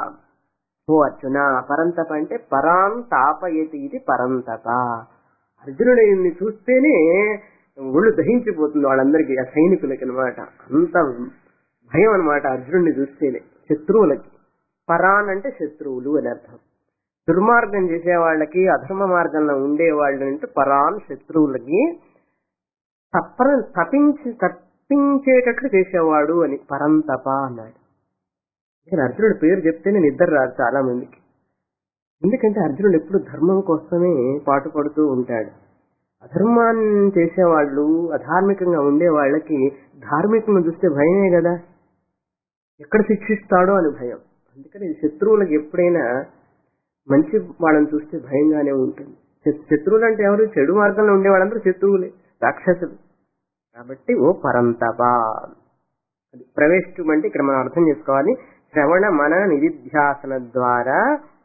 ఓ అర్జున పరంతప అంటే పరాం తాపయతి ఇది పరంతప అర్జునుడిని చూస్తేనే ఒళ్ళు దహించిపోతుంది వాళ్ళందరికీ ఆ సైనికులకి అనమాట అంత భయం అనమాట అర్జునుడిని చూస్తేనే శత్రువులకి పరాన్ అంటే శత్రువులు అని అర్థం దుర్మార్గం చేసే వాళ్ళకి అధర్మ మార్గంలో ఉండే వాళ్ళంటే పరాన్ శత్రువులకి తప్పన తప్పించి తప్పించేటట్లు చేసేవాడు అని పరంతప అన్నాడు నేను అర్జునుడి పేరు చెప్తేనే నిద్ర రాదు చాలా మందికి ఎందుకంటే అర్జునుడు ఎప్పుడు ధర్మం కోసమే పాటుపడుతూ ఉంటాడు అధర్మాన్ని చేసేవాళ్ళు అధార్మికంగా ఉండే వాళ్ళకి ధార్మికులను చూస్తే భయమే కదా ఎక్కడ శిక్షిస్తాడో అని భయం అందుకని శత్రువులకు ఎప్పుడైనా మంచి వాళ్ళని చూస్తే భయంగానే ఉంటుంది శ- శత్రువులు అంటే ఎవరు చెడు మార్గంలో ఉండే వాళ్ళందరూ శత్రువులే రాక్షసులు కాబట్టి ఓ పరంతప అది ప్రవేశం అంటే ఇక్కడ మనం అర్థం చేసుకోవాలి శ్రవణ మన నిధిధ్యాసన ద్వారా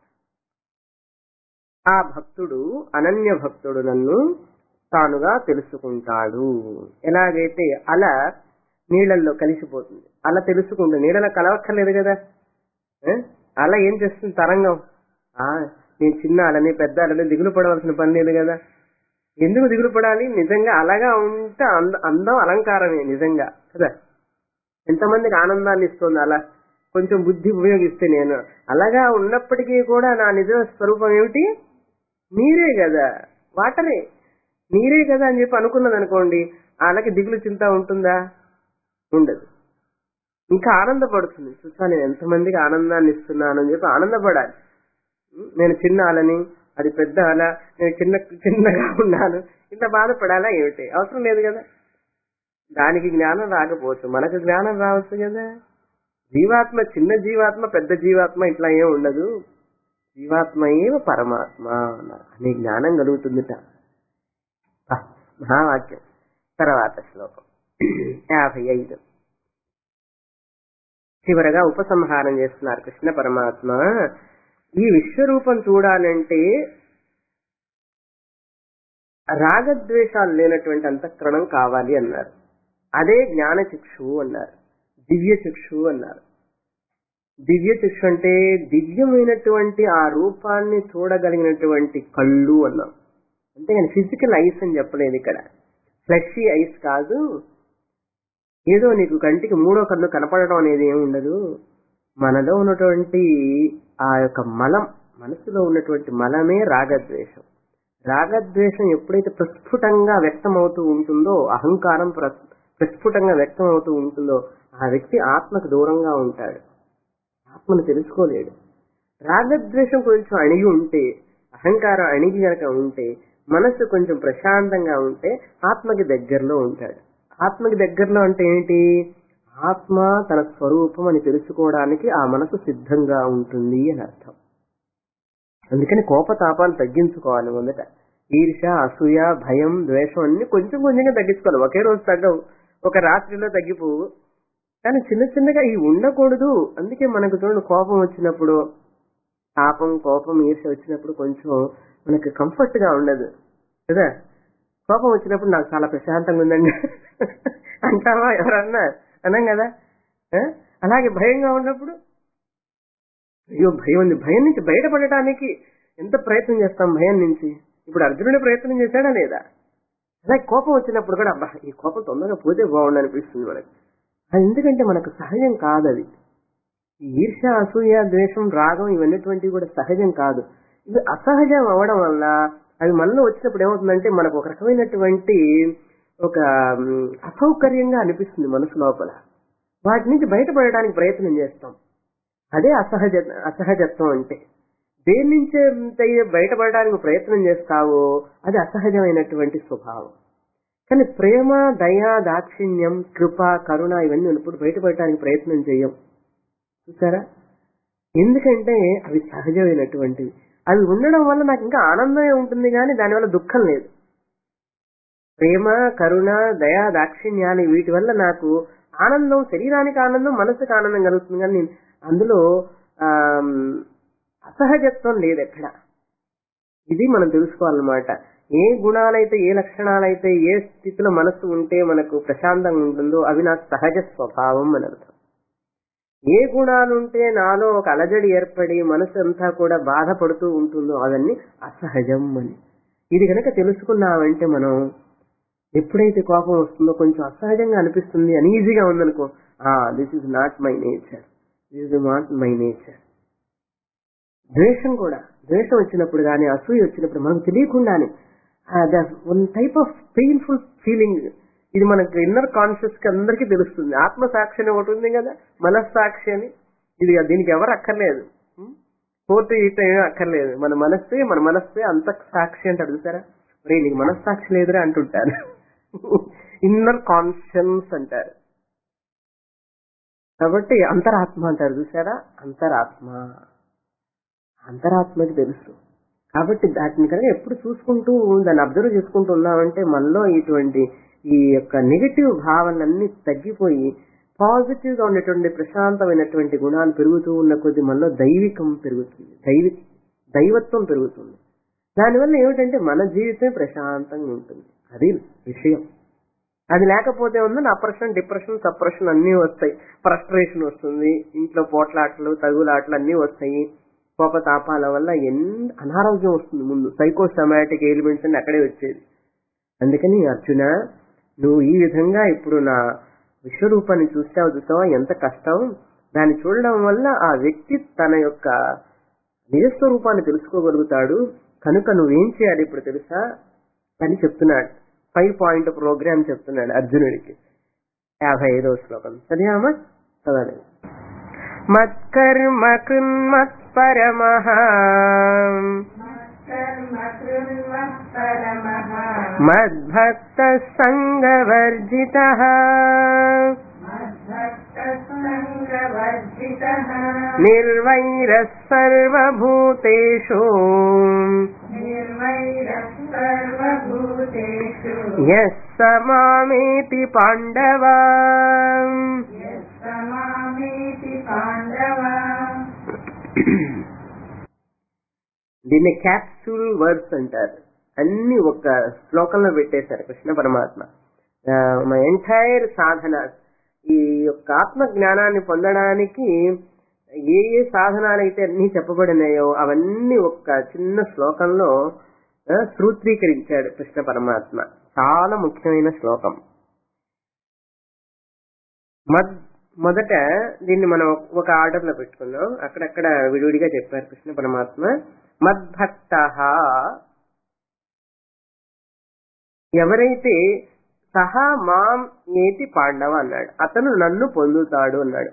ఆ భక్తుడు అనన్య భక్తుడు నన్ను తానుగా తెలుసుకుంటాడు ఎలాగైతే అల నీళ్ళల్లో కలిసిపోతుంది అలా తెలుసుకుంటుంది నీళ్ళలో కలవక్కర్లేదు కదా ఏ? అలా ఏం చేస్తుంది తరంగం ఆ నేను చిన్న అలని పెద్ద అలని దిగులు పడవలసిన పని లేదు కదా ఎందుకు దిగులు పడాలి నిజంగా అలాగా ఉంటే అంద- అందం అలంకారమే నిజంగా కదా ఎంతమందికి ఆనందాన్ని ఇస్తుంది అలా కొంచెం బుద్ధి ఉపయోగిస్తే నేను అలాగా ఉన్నప్పటికీ కూడా నా నిజ స్వరూపం ఏమిటి నీరే కదా వాటరే నీరే కదా అని చెప్పి అనుకున్నది అనుకోండి వాళ్ళకి దిగులు చింత ఉంటుందా ఉండదు ఇంకా ఆనందపడుతుంది చూసా నేను ఎంతమందికి ఆనందాన్ని ఇస్తున్నాను అని చెప్పి ఆనందపడాలి ఉం, నేను చిన్న అలని అది పెద్ద అల నేను చిన్న చిన్నగా ఉన్నాను ఇంత బాధపడాలా ఏమిటి అవసరం లేదు కదా దానికి జ్ఞానం రాకపోవచ్చు మనకు జ్ఞానం రావచ్చు కదా జీవాత్మ చిన్న జీవాత్మ పెద్ద జీవాత్మ ఇట్లా ఏం ఉండదు జీవాత్మ ఏవ పరమాత్మ అన్నారు అనే జ్ఞానం కలుగుతుందిట ఆ, మహావాక్యం తర్వాత శ్లోకం యాభై ఐదు చివరగా ఉపసంహారం చేస్తున్నారు కృష్ణ పరమాత్మ ఈ విశ్వరూపం చూడాలంటే రాగద్వేషాలు లేనటువంటి అంతఃకరణం కావాలి అన్నారు అదే జ్ఞాన చక్షు అన్నారు దివ్య చక్షు అన్నారు దివ్య చక్షు అంటే దివ్యమైనటువంటి ఆ రూపాన్ని చూడగలిగినటువంటి కళ్ళు అన్నాం అంతేగాని ఫిజికల్ ఐస్ అని చెప్పలేదు ఇక్కడ ఫ్లెషీ ఐస్ కాదు ఏదో నీకు కంటికి మూడో కన్ను కనపడడం అనేది ఏమి ఉండదు మనలో ఉన్నటువంటి ఆ యొక్క మలం మనసులో ఉన్నటువంటి మలమే రాగద్వేషం రాగద్వేషం ఎప్పుడైతే ప్రస్ఫుటంగా వ్యక్తమవుతూ ఉంటుందో అహంకారం ప్ర- ప్రస్ఫుటంగా వ్యక్తమవుతూ ఉంటుందో ఆ వ్యక్తి ఆత్మకు దూరంగా ఉంటాడు ఆత్మను తెలుసుకోలేడు రాగద్వేషం కొంచెం అణిగి ఉంటే అహంకారం అణిగి గనక ఉంటే మనసు కొంచెం ప్రశాంతంగా ఉంటే ఆత్మకి దగ్గరలో ఉంటాడు ఆత్మకి దగ్గరలో అంటే ఏంటి ఆత్మ తన స్వరూపం అని తెలుసుకోవడానికి ఆ మనసు సిద్ధంగా ఉంటుంది అని అర్థం అందుకని కోపతాపాలు తగ్గించుకోవాలి మొదట ఈర్ష అసూయ భయం ద్వేషం అన్ని కొంచెం కొంచెంగా తగ్గించుకోవాలి ఒకే రోజు తగ్గవు ఒక రాత్రిలో తగ్గిపోవు కానీ చిన్న చిన్నగా ఇవి ఉండకూడదు అందుకే మనకు చూడండి కోపం వచ్చినప్పుడు తాపం కోపం ఈర్ష వచ్చినప్పుడు కొంచెం మనకి కంఫర్ట్ గా ఉండదు కదా కోపం వచ్చినప్పుడు నాకు చాలా ప్రశాంతంగా ఉందండి అంటావా ఎవరన్నా అన్నాం కదా ఆ? అలాగే భయంగా ఉన్నప్పుడు అయ్యో భయం ఉంది భయం నుంచి బయటపడటానికి ఎంత ప్రయత్నం చేస్తాం భయం నుంచి ఇప్పుడు అర్జునుడి ప్రయత్నం చేశాడా లేదా అలాగే కోపం వచ్చినప్పుడు కూడా అబ్బా ఈ కోపం తొందరగా పోతే బాగుండు అనిపిస్తుంది మనకి అది ఎందుకంటే మనకు సహజం కాదు అది ఈ ఈర్ష అసూయ ద్వేషం రాగం ఇవన్నటువంటివి కూడా సహజం కాదు ఇవి అసహజం అవడం వల్ల అవి మనలో వచ్చినప్పుడు ఏమవుతుందంటే మనకు ఒక రకమైనటువంటి ఒక మ్, అసౌకర్యంగా అనిపిస్తుంది మనసు లోపల వాటి నుంచి బయటపడడానికి ప్రయత్నం చేస్తాం అదే అసహజ అసహజత్వం అంటే దేని నుంచి అయితే బయటపడడానికి ప్రయత్నం చేస్తావో అది అసహజమైనటువంటి స్వభావం కానీ ప్రేమ దయ దాక్షిణ్యం కృప కరుణ ఇవన్నీ ఉన్నప్పుడు బయటపడటానికి ప్రయత్నం చేయం చూసారా ఎందుకంటే అవి సహజమైనటువంటివి అవి ఉండడం వల్ల నాకు ఇంకా ఆనందమే ఉంటుంది కానీ దానివల్ల దుఃఖం లేదు ప్రేమ కరుణ దయ దాక్షిణ్యాలు వీటి వల్ల నాకు ఆనందం శరీరానికి ఆనందం మనసుకు ఆనందం కలుగుతుంది కానీ నేను అందులో ఆమ్, అసహజత్వం లేదు ఎక్కడ ఇది మనం తెలుసుకోవాలన్నమాట ఏ గుణాలైతే ఏ లక్షణాలైతే ఏ స్థితిలో మనసు ఉంటే మనకు ప్రశాంతంగా ఉంటుందో అవి నా సహజ స్వభావం అని అర్థం ఏ గుణాలుంటే నాలో ఒక అలజడి ఏర్పడి మనసు అంతా కూడా బాధపడుతూ ఉంటుందో అవన్నీ అసహజం అని ఇది కనుక తెలుసుకున్నామంటే మనం ఎప్పుడైతే కోపం వస్తుందో కొంచెం అసహజంగా అనిపిస్తుంది అనీజీగా ఉందనుకో ah this is not my nature this is not my nature ద్వేషం కూడా ద్వేషం వచ్చినప్పుడు కానీ అసూయ వచ్చినప్పుడు మనకు తెలియకుండానే one type of painful feeling ఇది మనకు ఇన్నర్ కాన్షియస్ కి అందరికీ తెలుస్తుంది ఆత్మసాక్షి అని ఒకటి ఉంది కదా మనస్సాక్షి అని ఇది దీనికి ఎవరు అక్కర్లేదు కోర్టు ఇట ఏమీ అక్కర్లేదు మన మనస్సే మన మనస్సే అంత సాక్షి అంటే అడుగుతారా మరి నీకు మనస్సాక్షి లేదురా అంటుంటారు ఇన్నర్ కాన్షియన్స్ అంటారు కాబట్టి అంతరాత్మ అంటారు చూసారా అంతరాత్మ అంతరాత్మకి తెలుసు కాబట్టి దాటిని కనుక ఎప్పుడు చూసుకుంటూ దాన్ని అబ్జర్వ్ చేసుకుంటూ ఉన్నామంటే మనలో ఇటువంటి ఈ యొక్క నెగిటివ్ భావనలన్నీ తగ్గిపోయి పాజిటివ్ గా ఉన్నటువంటి ప్రశాంతమైనటువంటి గుణాలు పెరుగుతూ ఉన్న కొద్ది మనలో దైవికం పెరుగుతుంది దైవి దైవత్వం పెరుగుతుంది దానివల్ల ఏమిటంటే మన జీవితం ప్రశాంతంగా ఉంటుంది అది విషయం అది లేకపోతే ఉందని అప్రెషన్ డిప్రెషన్ సప్రెషన్ అన్ని వస్తాయి ఫ్రస్ట్రేషన్ వస్తుంది ఇంట్లో పోట్లాటలు తగులాటలు అన్ని వస్తాయి కోపతాపాల వల్ల ఎన్ని అనారోగ్యం వస్తుంది ముందు సైకోసమాటిక్ ఎలిమెంట్స్ అని అక్కడే వచ్చేది అందుకని అర్జున నువ్వు ఈ విధంగా ఇప్పుడు నా విశ్వరూపాన్ని చూసావు చూసావా ఎంత కష్టం దాన్ని చూడడం వల్ల ఆ వ్యక్తి తన యొక్క నిజస్వరూపాన్ని తెలుసుకోగలుగుతాడు కనుక నువ్వేం చేయాలి ఇప్పుడు తెలుసా అని చెప్తున్నాడు ఫైవ్ పాయింట్ ప్రోగ్రామ్ చెప్తున్నాడు అర్జునుడికి యాభై ఐదవ శ్లోకం చదివామా చదవండి మత్కర్మ కృన్మత్పరమ మత్కర్మ కృన్మః పరమః మద్భక్త సంగవర్జిత మద్భక్తసంగవర్జితः నిర్వైర సర్వభూతేషు నిర్వైరः సర్వభూతేషు యస్ సమామేతి పాండవ యः సమామేతి పాండవ దీన్ని క్యాప్సూల్ వర్డ్స్ అంటారు అన్ని ఒక శ్లోకంలో పెట్టేశారు కృష్ణ పరమాత్మ మై ఎంటైర్ సాధన ఈ యొక్క ఆత్మ జ్ఞానాన్ని పొందడానికి ఏ ఏ సాధనాలు అయితే అన్ని చెప్పబడినాయో అవన్నీ ఒక చిన్న శ్లోకంలో ఆ, సూత్రీకరించాడు కృష్ణ పరమాత్మ చాలా ముఖ్యమైన శ్లోకం మద్ మొదట దీన్ని మనం ఒక ఆర్డర్ లో పెట్టుకుందాం అక్కడక్కడ విడివిడిగా చెప్పారు కృష్ణ పరమాత్మ మద్భక్త ఎవరైతే సహా మాం ఏతి పాండవ అన్నాడు అతను నన్ను పొందుతాడు అన్నాడు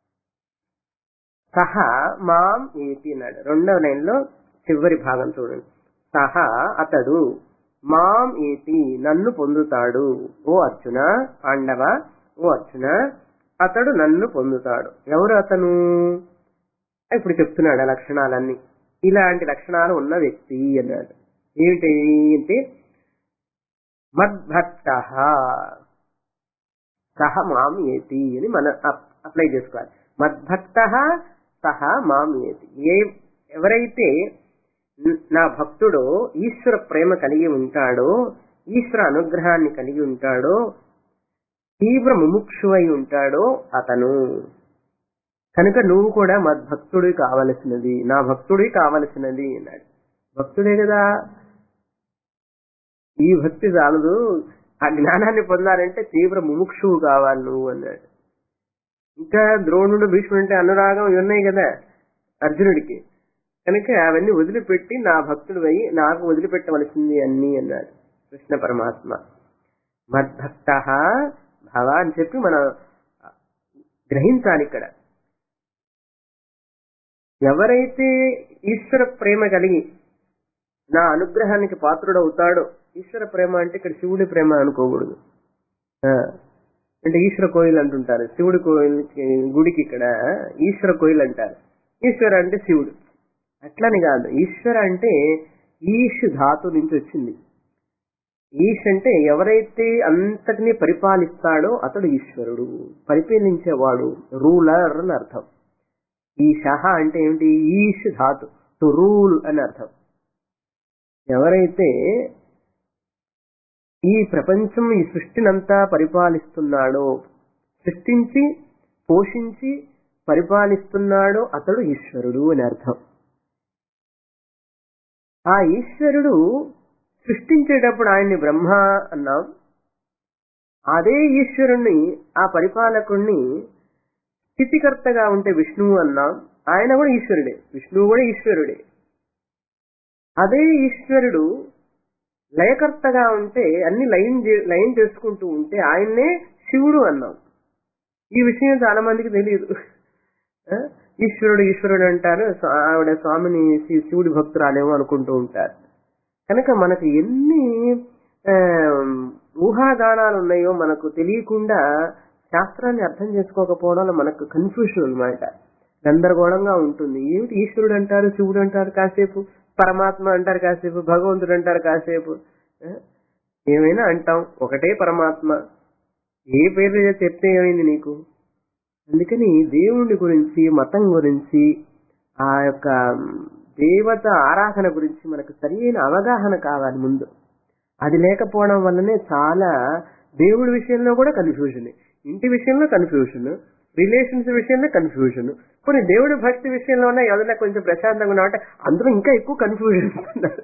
సహా మాం ఏతి అన్నాడు రెండవ లైన్ లో చివరి భాగం చూడండి సహా అతడు మాం ఏతి నన్ను పొందుతాడు ఓ అర్జున పాండవ ఓ అర్జున అతడు నన్ను పొందుతాడు ఎవరు అతను ఇప్పుడు చెప్తున్నాడు ఆ లక్షణాలన్నీ ఇలాంటి లక్షణాలు ఉన్న వ్యక్తి అన్నాడు ఏమిటి అంటే మద్భక్త సహ మాం ఏతి అని మనం అప్లై చేసుకోవాలి మద్భక్త సహ మాం ఏతి ఏ ఎవరైతే న- నా భక్తుడో ఈశ్వర ప్రేమ కలిగి ఉంటాడో ఈశ్వర అనుగ్రహాన్ని కలిగి ఉంటాడో తీవ్ర ముముక్షువై ఉంటాడో అతను కనుక నువ్వు కూడా మద్భక్తుడి కావలసినది నా భక్తుడి కావలసినది అన్నాడు భక్తుడే కదా ఈ భక్తి చాలదు ఆ జ్ఞానాన్ని పొందాలంటే తీవ్ర ముముక్షువు కావాలి నువ్వు అన్నాడు ఇంకా ద్రోణుడు భీష్ముడు అంటే అనురాగం ఇవి ఉన్నాయి కదా అర్జునుడికి కనుక అవన్నీ వదిలిపెట్టి నా భక్తుడు అయి నాకు వదిలిపెట్టవలసింది అన్ని అన్నాడు కృష్ణ పరమాత్మ మద్భక్త భవ అని చెప్పి మనం గ్రహించాలి ఇక్కడ ఎవరైతే ఈశ్వర ప్రేమ కలిగి నా అనుగ్రహానికి పాత్రుడవుతాడో ఈశ్వర ప్రేమ అంటే ఇక్కడ శివుడి ప్రేమ అనుకోకూడదు ఆ, అంటే ఈశ్వర కోయిల్ అంటుంటారు శివుడి కోయిల్ గుడికి ఇక్కడ ఈశ్వర కోయిల్ అంటారు ఈశ్వర అంటే శివుడు అట్లని కాదు ఈశ్వర అంటే ఈష్ ధాతు నుంచి వచ్చింది ఈష్ అంటే ఎవరైతే అంతటినీ పరిపాలిస్తాడో అతడు ఈశ్వరుడు పరిపాలించేవాడు రూలర్ అని అర్థం ఈ షహ అంటే ఏమిటి ఈష్ ధాతు టు రూల్ అని అర్థం ఎవరైతే ఈ ప్రపంచం ఈ సృష్టినంతా పరిపాలిస్తున్నాడో సృష్టించి పోషించి పరిపాలిస్తున్నాడో అతడు ఈశ్వరుడు అని అర్థం ఆ ఈశ్వరుడు సృష్టించేటప్పుడు ఆయన్ని బ్రహ్మ అన్నాం అదే ఈశ్వరుణ్ణి ఆ పరిపాలకుణ్ణి స్థితికర్తగా ఉంటే విష్ణువు అన్నాం ఆయన కూడా ఈశ్వరుడే విష్ణువు కూడా ఈశ్వరుడే అదే ఈశ్వరుడు లయకర్తగా ఉంటే అన్ని లయం చే- లయం చేసుకుంటూ ఉంటే ఆయన్నే శివుడు అన్నాం ఈ విషయం చాలా మందికి తెలియదు ఆ? ఈశ్వరుడు ఈశ్వరుడు అంటారు స్వా- ఆవిడ స్వామిని శి- శివుడి భక్తురాలేమో అనుకుంటూ ఉంటారు కనుక మనకు ఎన్ని ఆ, ఊహాగానాలు ఉన్నాయో మనకు తెలియకుండా శాస్త్రాన్ని అర్థం చేసుకోకపోవడంలో మనకు కన్ఫ్యూషన్ అన్నమాట గందరగోళంగా ఉంటుంది ఏమిటి ఈశ్వరుడు అంటారు శివుడు అంటారు కాసేపు పరమాత్మ అంటారు కాసేపు భగవంతుడు అంటారు కాసేపు ఆ? ఏమైనా అంటాం ఒకటే పరమాత్మ ఏ పేరు చెప్తే ఏమైంది నీకు అందుకని దేవుడి గురించి మతం గురించి ఆ యొక్క దేవత ఆరాధన గురించి మనకు సరైన అవగాహన కావాలి ముందు అది లేకపోవడం వల్లనే చాలా దేవుడి విషయంలో కూడా కన్ఫ్యూజన్ ఇంటి విషయంలో కన్ఫ్యూజన్ రిలేషన్స్ విషయంలో కన్ఫ్యూజన్ కొన్ని దేవుడి భక్తి విషయంలోనే ఏదైనా కొంచెం ప్రశాంతంగా ఉన్నామంటే అందులో ఇంకా ఎక్కువ కన్ఫ్యూజన్స్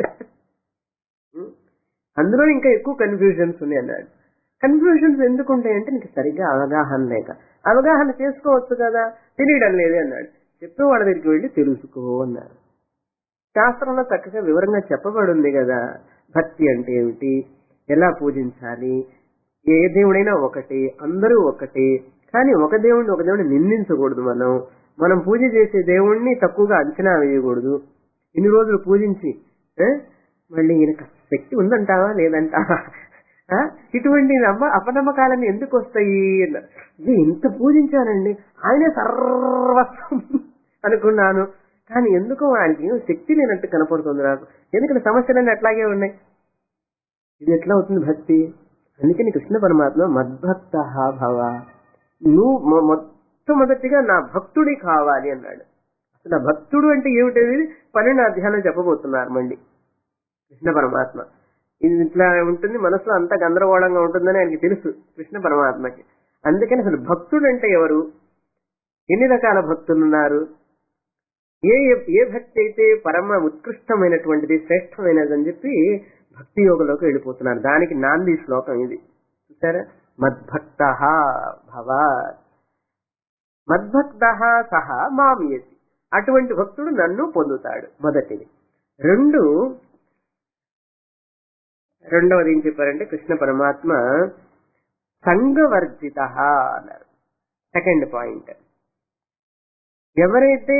అందులో ఇంకా ఎక్కువ కన్ఫ్యూజన్స్ ఉన్నాయి అన్నాడు కన్ఫ్యూజన్స్ ఎందుకు ఉంటాయంటే నీకు సరిగ్గా అవగాహన లేక అవగాహన చేసుకోవచ్చు కదా తెలియడం లేదే అన్నాడు చెప్పే వాళ్ళ దగ్గరికి వెళ్ళి తెలుసుకో అన్నారు శాస్త్రంలో చక్కగా వివరంగా చెప్పబడి ఉంది కదా భక్తి అంటే ఏమిటి ఎలా పూజించాలి ఏ దేవుడైనా ఒకటి అందరూ ఒకటి కానీ ఒక దేవుడిని ఒక దేవుడిని నిందించకూడదు మనం మనం పూజ చేసే దేవుణ్ణి తక్కువగా అంచనా వేయకూడదు ఇన్ని రోజులు పూజించి ఏ? మళ్ళీ ఈయనకు శక్తి ఉందంటావా లేదంటావా ఆ? ఇటువంటి నమ్మ అపనమ్మకాలన్నీ ఎందుకు వస్తాయి అన్నారు. ఇది ఇంత పూజించానండి ఆయనే సర్వస్వం అనుకున్నాను కానీ ఎందుకో ఆయనకి ఏం శక్తి లేనట్టు కనపడుతుంది నాకు ఎందుకంటే సమస్యలన్నీ అట్లాగే ఉన్నాయి ఇది ఎట్లా అవుతుంది భక్తి అందుకని కృష్ణ పరమాత్మ మద్భక్త భవ నువ్వు మొ- మొట్టమొదటిగా నా భక్తుడి కావాలి అన్నాడు అసలు ఆ భక్తుడు అంటే ఏమిటది పన్నెండు అధ్యాయంలో చెప్పబోతున్నారు మళ్ళీ కృష్ణ పరమాత్మ ఇది ఇట్లా ఉంటుంది మనసులో అంత గందరగోళంగా ఉంటుందని ఆయనకి తెలుసు కృష్ణ పరమాత్మకి అందుకని అసలు భక్తుడు అంటే ఎవరు ఎన్ని రకాల భక్తులు ఉన్నారు ఏ ఏ భక్తి అయితే పరమ ఉత్కృష్టమైనటువంటిది శ్రేష్టమైనది అని చెప్పి భక్తి యోగంలోకి వెళ్ళిపోతున్నారు దానికి నాంది శ్లోకం ఇది చూసారా మద్భక్త భవ మద్భక్త సహ మామియతి అటువంటి భక్తుడు నన్ను పొందుతాడు మొదటిది రెండు రెండవది ఏం చెప్పారంటే కృష్ణ పరమాత్మ సంఘవర్జిత అన్నారు సెకండ్ పాయింట్ ఎవరైతే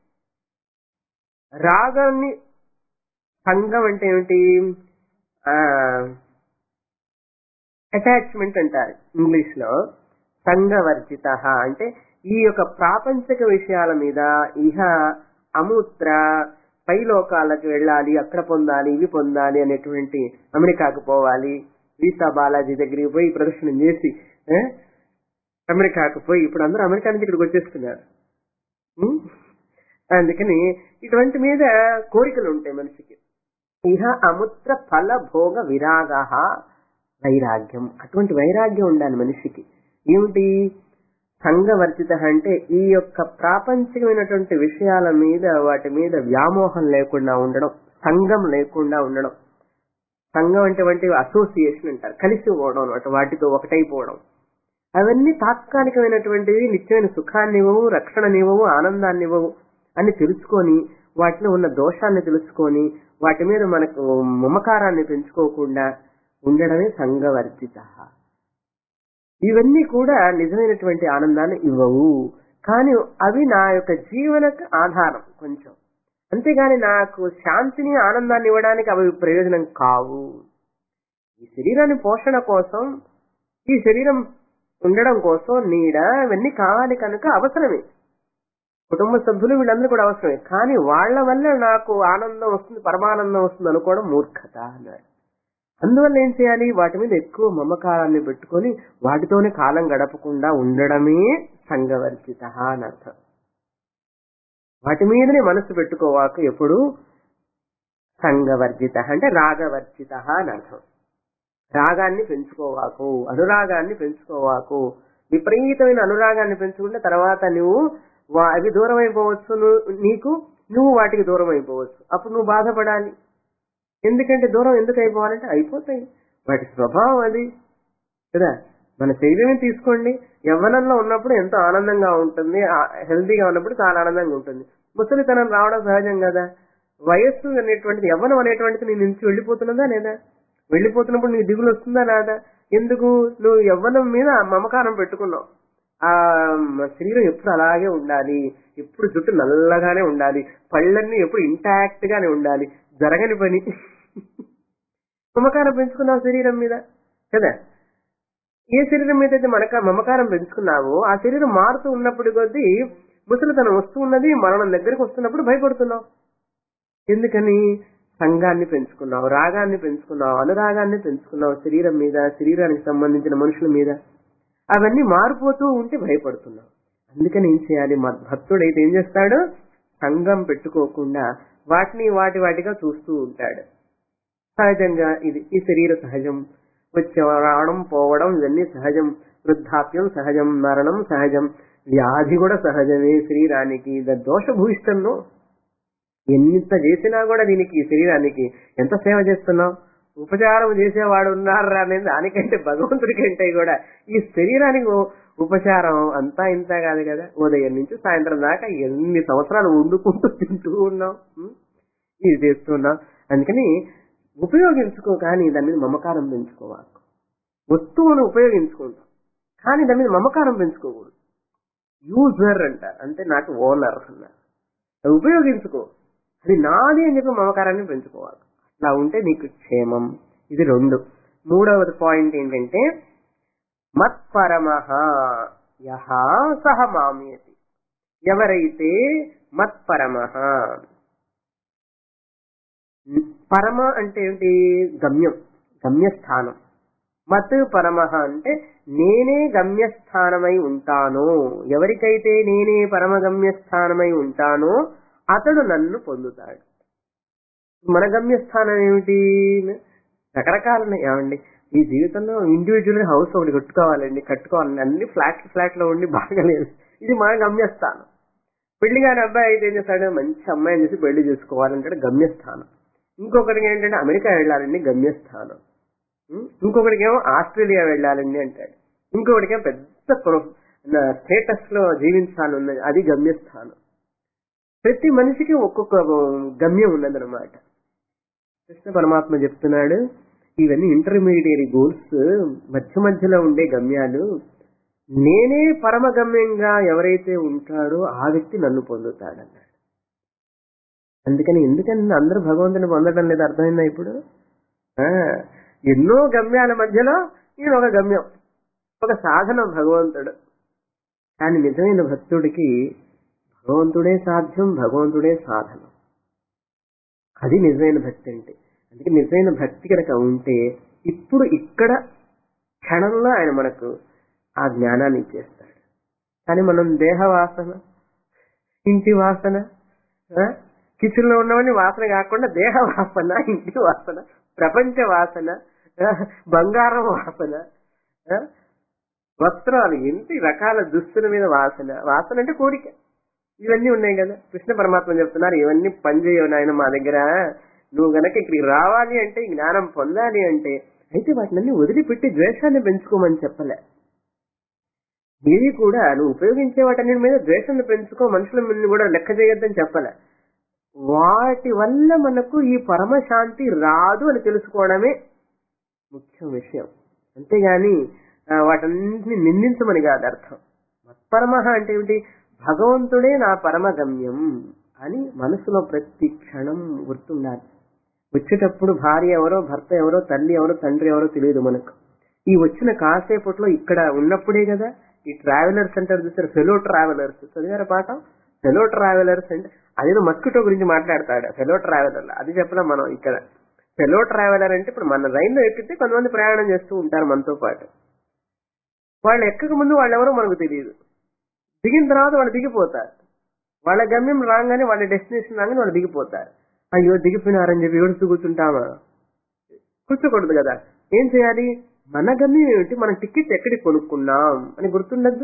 రాగాన్ని సంఘం అంటే ఏమిటి అటాచ్మెంట్ అంటారు ఇంగ్లీష్ లో సంఘవర్జిత అంటే ఈ యొక్క ప్రాపంచిక విషయాల మీద ఇహ అమూత్ర పై లోకాలకు వెళ్ళాలి అక్కడ పొందాలి ఇవి పొందాలి అనేటువంటి అమెరికాకు పోవాలి వీసా బాలాజీ దగ్గరికి పోయి ప్రదర్శన చేసి ఏ? అమెరికాకు పోయి ఇప్పుడు అందరూ అమెరికా నుంచి ఇక్కడికి వచ్చేస్తున్నారు ఉం? అందుకని ఇటువంటి మీద కోరికలు ఉంటాయి మనిషికి ఇహ అముత్ర ఫల భోగ విరాగ వైరాగ్యం అటువంటి వైరాగ్యం ఉండాలి మనిషికి ఏమిటి సంఘవర్జిత అంటే ఈ యొక్క ప్రాపంచికమైనటువంటి విషయాల మీద వాటి మీద వ్యామోహం లేకుండా ఉండడం సంఘం లేకుండా ఉండడం సంఘం అంటే వంటి అసోసియేషన్ అంటారు కలిసి పోవడం అనమాట వాటితో ఒకటైపోవడం అవన్నీ తాత్కాలికమైనటువంటివి నిత్యమైన సుఖాన్ని ఇవ్వవు రక్షణనివ్వవు ఆనందాన్ని ఇవ్వవు అని తెలుసుకొని వాటిలో ఉన్న దోషాన్ని తెలుసుకొని వాటి మీద మనకు మమకారాన్ని పెంచుకోకుండా ఉండడమే సంఘవర్జిత ఇవన్నీ కూడా నిజమైనటువంటి ఆనందాన్ని ఇవ్వవు కానీ అవి నా యొక్క జీవనకు ఆధారం కొంచెం అంతేగాని నాకు శాంతిని ఆనందాన్ని ఇవ్వడానికి అవి ప్రయోజనం కావు ఈ శరీరాన్ని పోషణ కోసం ఈ శరీరం ఉండడం కోసం నీడ ఇవన్నీ కావాలి కనుక అవసరమే కుటుంబ సభ్యులు వీళ్ళందరూ కూడా అవసరమే కానీ వాళ్ళ వల్ల నాకు ఆనందం వస్తుంది పరమానందం వస్తుంది అనుకోవడం మూర్ఖత అన్నారు అందువల్ల ఏం చేయాలి వాటి మీద ఎక్కువ మమకారాన్ని పెట్టుకొని వాటితోనే కాలం గడపకుండా ఉండడమే సంఘవర్జిత అని అర్థం వాటి మీదనే మనసు పెట్టుకోవాక ఎప్పుడు సంఘవర్జిత అంటే రాగవర్జిత అని అర్థం రాగాన్ని పెంచుకోవాకు అనురాగాన్ని పెంచుకోవాకు విపరీతమైన అనురాగాన్ని పెంచుకుంటే తర్వాత నువ్వు వా- అవి దూరం అయిపోవచ్చు నువ్వు- నీకు నువ్వు వాటికి దూరం అయిపోవచ్చు అప్పుడు నువ్వు బాధపడాలి ఎందుకంటే దూరం ఎందుకు అయిపోవాలంటే అయిపోతాయి వాటి స్వభావం అది కదా మన శరీరం తీసుకోండి యవ్వనంలో ఉన్నప్పుడు ఎంతో ఆనందంగా ఉంటుంది ఆ- హెల్తీగా ఉన్నప్పుడు చాలా ఆనందంగా ఉంటుంది ముసలితనం రావడం సహజం కదా వయస్సు అనేటువంటిది యవ్వనం అనేటువంటిది నీ నుంచి వెళ్ళిపోతున్నదా లేదా వెళ్ళిపోతున్నప్పుడు నీకు దిగులు వస్తుందా రాదా ఎందుకు నువ్వు యవ్వనం మీద మమకారం పెట్టుకున్నావు ఆ మ- శరీరం ఎప్పుడు అలాగే ఉండాలి ఎప్పుడు జుట్టు నల్లగానే ఉండాలి పళ్ళన్నీ ఎప్పుడు ఇంటాక్ట్ గానే ఉండాలి జరగని పని మమకారం పెంచుకున్నావు శరీరం మీద కదా ఏ శరీరం మీద అయితే మనక మమకారం పెంచుకున్నావో ఆ శరీరం మారుతూ ఉన్నప్పుడు కొద్దీ ముసలితనం వస్తూ ఉన్నది మరణం దగ్గరికి వస్తున్నప్పుడు భయపడుతున్నావు ఎందుకని సంఘాన్ని పెంచుకున్నావు రాగాన్ని పెంచుకున్నావు అనురాగాన్ని పెంచుకున్నావు శరీరం మీద శరీరానికి సంబంధించిన మనుషుల మీద అవన్నీ మారిపోతూ ఉంటే భయపడుతున్నావు అందుకని ఏం చేయాలి మా భక్తుడైతే ఏం చేస్తాడు సంఘం పెట్టుకోకుండా వాటిని వాటి వాటిగా చూస్తూ ఉంటాడు సహజంగా ఇది ఈ శరీర సహజం వచ్చే రావడం పోవడం ఇవన్నీ సహజం వృద్ధాప్యం సహజం మరణం సహజం వ్యాధి కూడా సహజమే శరీరానికి ఇది దోషభూయిష్టంలో ఎంత చేసినా కూడా దీనికి శరీరానికి ఎంత సేవ చేస్తున్నావు ఉపచారం చేసేవాడు ఉన్నారు అనేది దానికంటే భగవంతుడి కంటే కూడా ఈ శరీరానికి ఉ- ఉపచారం అంతా ఇంత కాదు కదా ఉదయం నుంచి సాయంత్రం దాకా ఎన్ని సంవత్సరాలు వండుకుంటూ తింటూ ఉన్నాం ఉం? ఇది చేస్తున్నాం అందుకని ఉపయోగించుకో కానీ దాని మీద మమకారం పెంచుకోవాలి వస్తువును ఉపయోగించుకుంటాం కానీ దాని మీద మమకారం పెంచుకోకూడదు యూజర్ అంటారు అంటే నాకు ఓనర్ అన్నారు అది ఉపయోగించుకో అది నాది అని చెప్పి మమకారాన్ని పెంచుకోవాలి అట్లా ఉంటే నీకు క్షేమం ఇది రెండు మూడవది పాయింట్ ఏంటంటే మత్పరమః యహ సహ మామేతి ఎవరైతే మత్పరమః పరమ అంటే ఏంటి గమ్యం గమ్యస్థానం మత్ పరమః అంటే నేనే గమ్యస్థానమై ఉంటానో ఎవరికైతే నేనే పరమ గమ్యస్థానమై ఉంటానో అతడు నన్ను పొందుతాడు మన గమ్యస్థానం ఏమిటి రకరకాలు ఉన్నాయి ఏమండి ఈ జీవితంలో ఇండివిజువల్ హౌస్ ఒకటి కట్టుకోవాలండి కట్టుకోవాలండి అన్ని ఫ్లాట్ ఫ్లాట్ లో ఉండి బాగలేదు ఇది మన గమ్యస్థానం పెళ్లి కాని అబ్బాయి అయితే ఏం చేస్తాడు మంచి అమ్మాయిని చూసి పెళ్లి చేసుకోవాలంటాడు గమ్యస్థానం ఇంకొకరికి ఏంటంటే అమెరికా వెళ్ళాలండి గమ్యస్థానం ఉం? ఇంకొకరికి ఏమో ఆస్ట్రేలియా వెళ్ళాలండి అంటాడు ఇంకొకటికి ఏమో పెద్ద స్టేటస్ లో జీవించాలన్నది అది గమ్యస్థానం ప్రతి మనిషికి ఒక్కొక్క గమ్యం ఉన్నదన్నమాట కృష్ణ పరమాత్మ చెప్తున్నాడు ఇవన్నీ ఇంటర్మీడియట్ గోల్స్ మధ్య మధ్యలో ఉండే గమ్యాలు నేనే పరమ గమ్యంగా ఎవరైతే ఉంటాడో ఆ వ్యక్తి నన్ను పొందుతాడన్నాడు అందుకని ఎందుకని అందరూ భగవంతుని పొందడం లేదు అర్థమైందా ఇప్పుడు ఆ, ఎన్నో గమ్యాల మధ్యలో ఈయన ఒక గమ్యం ఒక సాధనం భగవంతుడు కానీ నిజమైన భక్తుడికి భగవంతుడే సాధ్యం భగవంతుడే సాధనం అది నిజమైన భక్తి అంటే అందుకే నిజమైన భక్తి కనుక ఉంటే ఇప్పుడు ఇక్కడ క్షణంలో ఆయన మనకు ఆ జ్ఞానాన్ని ఇచ్చేస్తాడు కానీ మనం దేహ వాసన ఇంటి వాసన కిచెన్ లో ఉన్నవన్నీ వాసన కాకుండా దేహ వాసన ఇంటి వాసన ప్రపంచ వాసన ఆ, బంగారం వాసన ఆ, వస్త్రాలు ఎన్ని రకాల దుస్తుల మీద వాసన వాసన అంటే కోరిక ఇవన్నీ ఉన్నాయి కదా కృష్ణ పరమాత్మ చెప్తున్నారు ఇవన్నీ పనిచేయవు నాయన మా దగ్గర నువ్వు గనక ఇక్కడికి రావాలి అంటే ఈ జ్ఞానం పొందాలి అంటే అయితే వాటినన్నీ వదిలిపెట్టి ద్వేషాన్ని పెంచుకోమని చెప్పలే ఇది కూడా నువ్వు ఉపయోగించే వాటన్ని మీద ద్వేషాన్ని పెంచుకో మనుషుల మీద కూడా లెక్క చేయొద్దని చెప్పలే వాటి వల్ల మనకు ఈ పరమశాంతి రాదు అని తెలుసుకోవడమే ముఖ్య విషయం అంతేగాని ఆ, వాటన్నింటిని నిందించమని కాదు అర్థం మత్పరమః అంటే ఏమిటి భగవంతుడే నా పరమగమ్యం అని మనసులో ప్రతి క్షణం గుర్తుండాలి వచ్చేటప్పుడు భార్య ఎవరో భర్త ఎవరో తల్లి ఎవరో తండ్రి ఎవరో తెలియదు మనకు ఈ వచ్చిన కాసేపట్లో ఇక్కడ ఉన్నప్పుడే కదా ఈ ట్రావెలర్స్ అంటారు చూసారు ఫెలో ట్రావెలర్స్ చదివారా పాఠం ఫెలో ట్రావెలర్స్ అంటే అదేదో మస్కిటో గురించి మాట్లాడతాడు ఫెలో ట్రావెలర్ అది చెప్పలేం మనం ఇక్కడ ఫెలో ట్రావెలర్ అంటే ఇప్పుడు మన రైల్లో ఎక్కితే కొంతమంది ప్రయాణం చేస్తూ ఉంటారు మనతో పాటు వాళ్ళు ఎక్కక ముందు వాళ్ళు ఎవరో మనకు తెలియదు దిగిన తర్వాత వాళ్ళు దిగిపోతారు వాళ్ళ గమ్యం రాగానే వాళ్ళ డెస్టినేషన్ రాగానే వాళ్ళు దిగిపోతారు అయ్యో దిగిపోయినారని చెప్పి ఏడుస్తూ కూర్చుంటామా కూర్చోకూడదు కదా ఏం చేయాలి మన గమ్యం ఏమిటి మన టికెట్ ఎక్కడికి కొనుక్కున్నాం అని గుర్తుండద్దు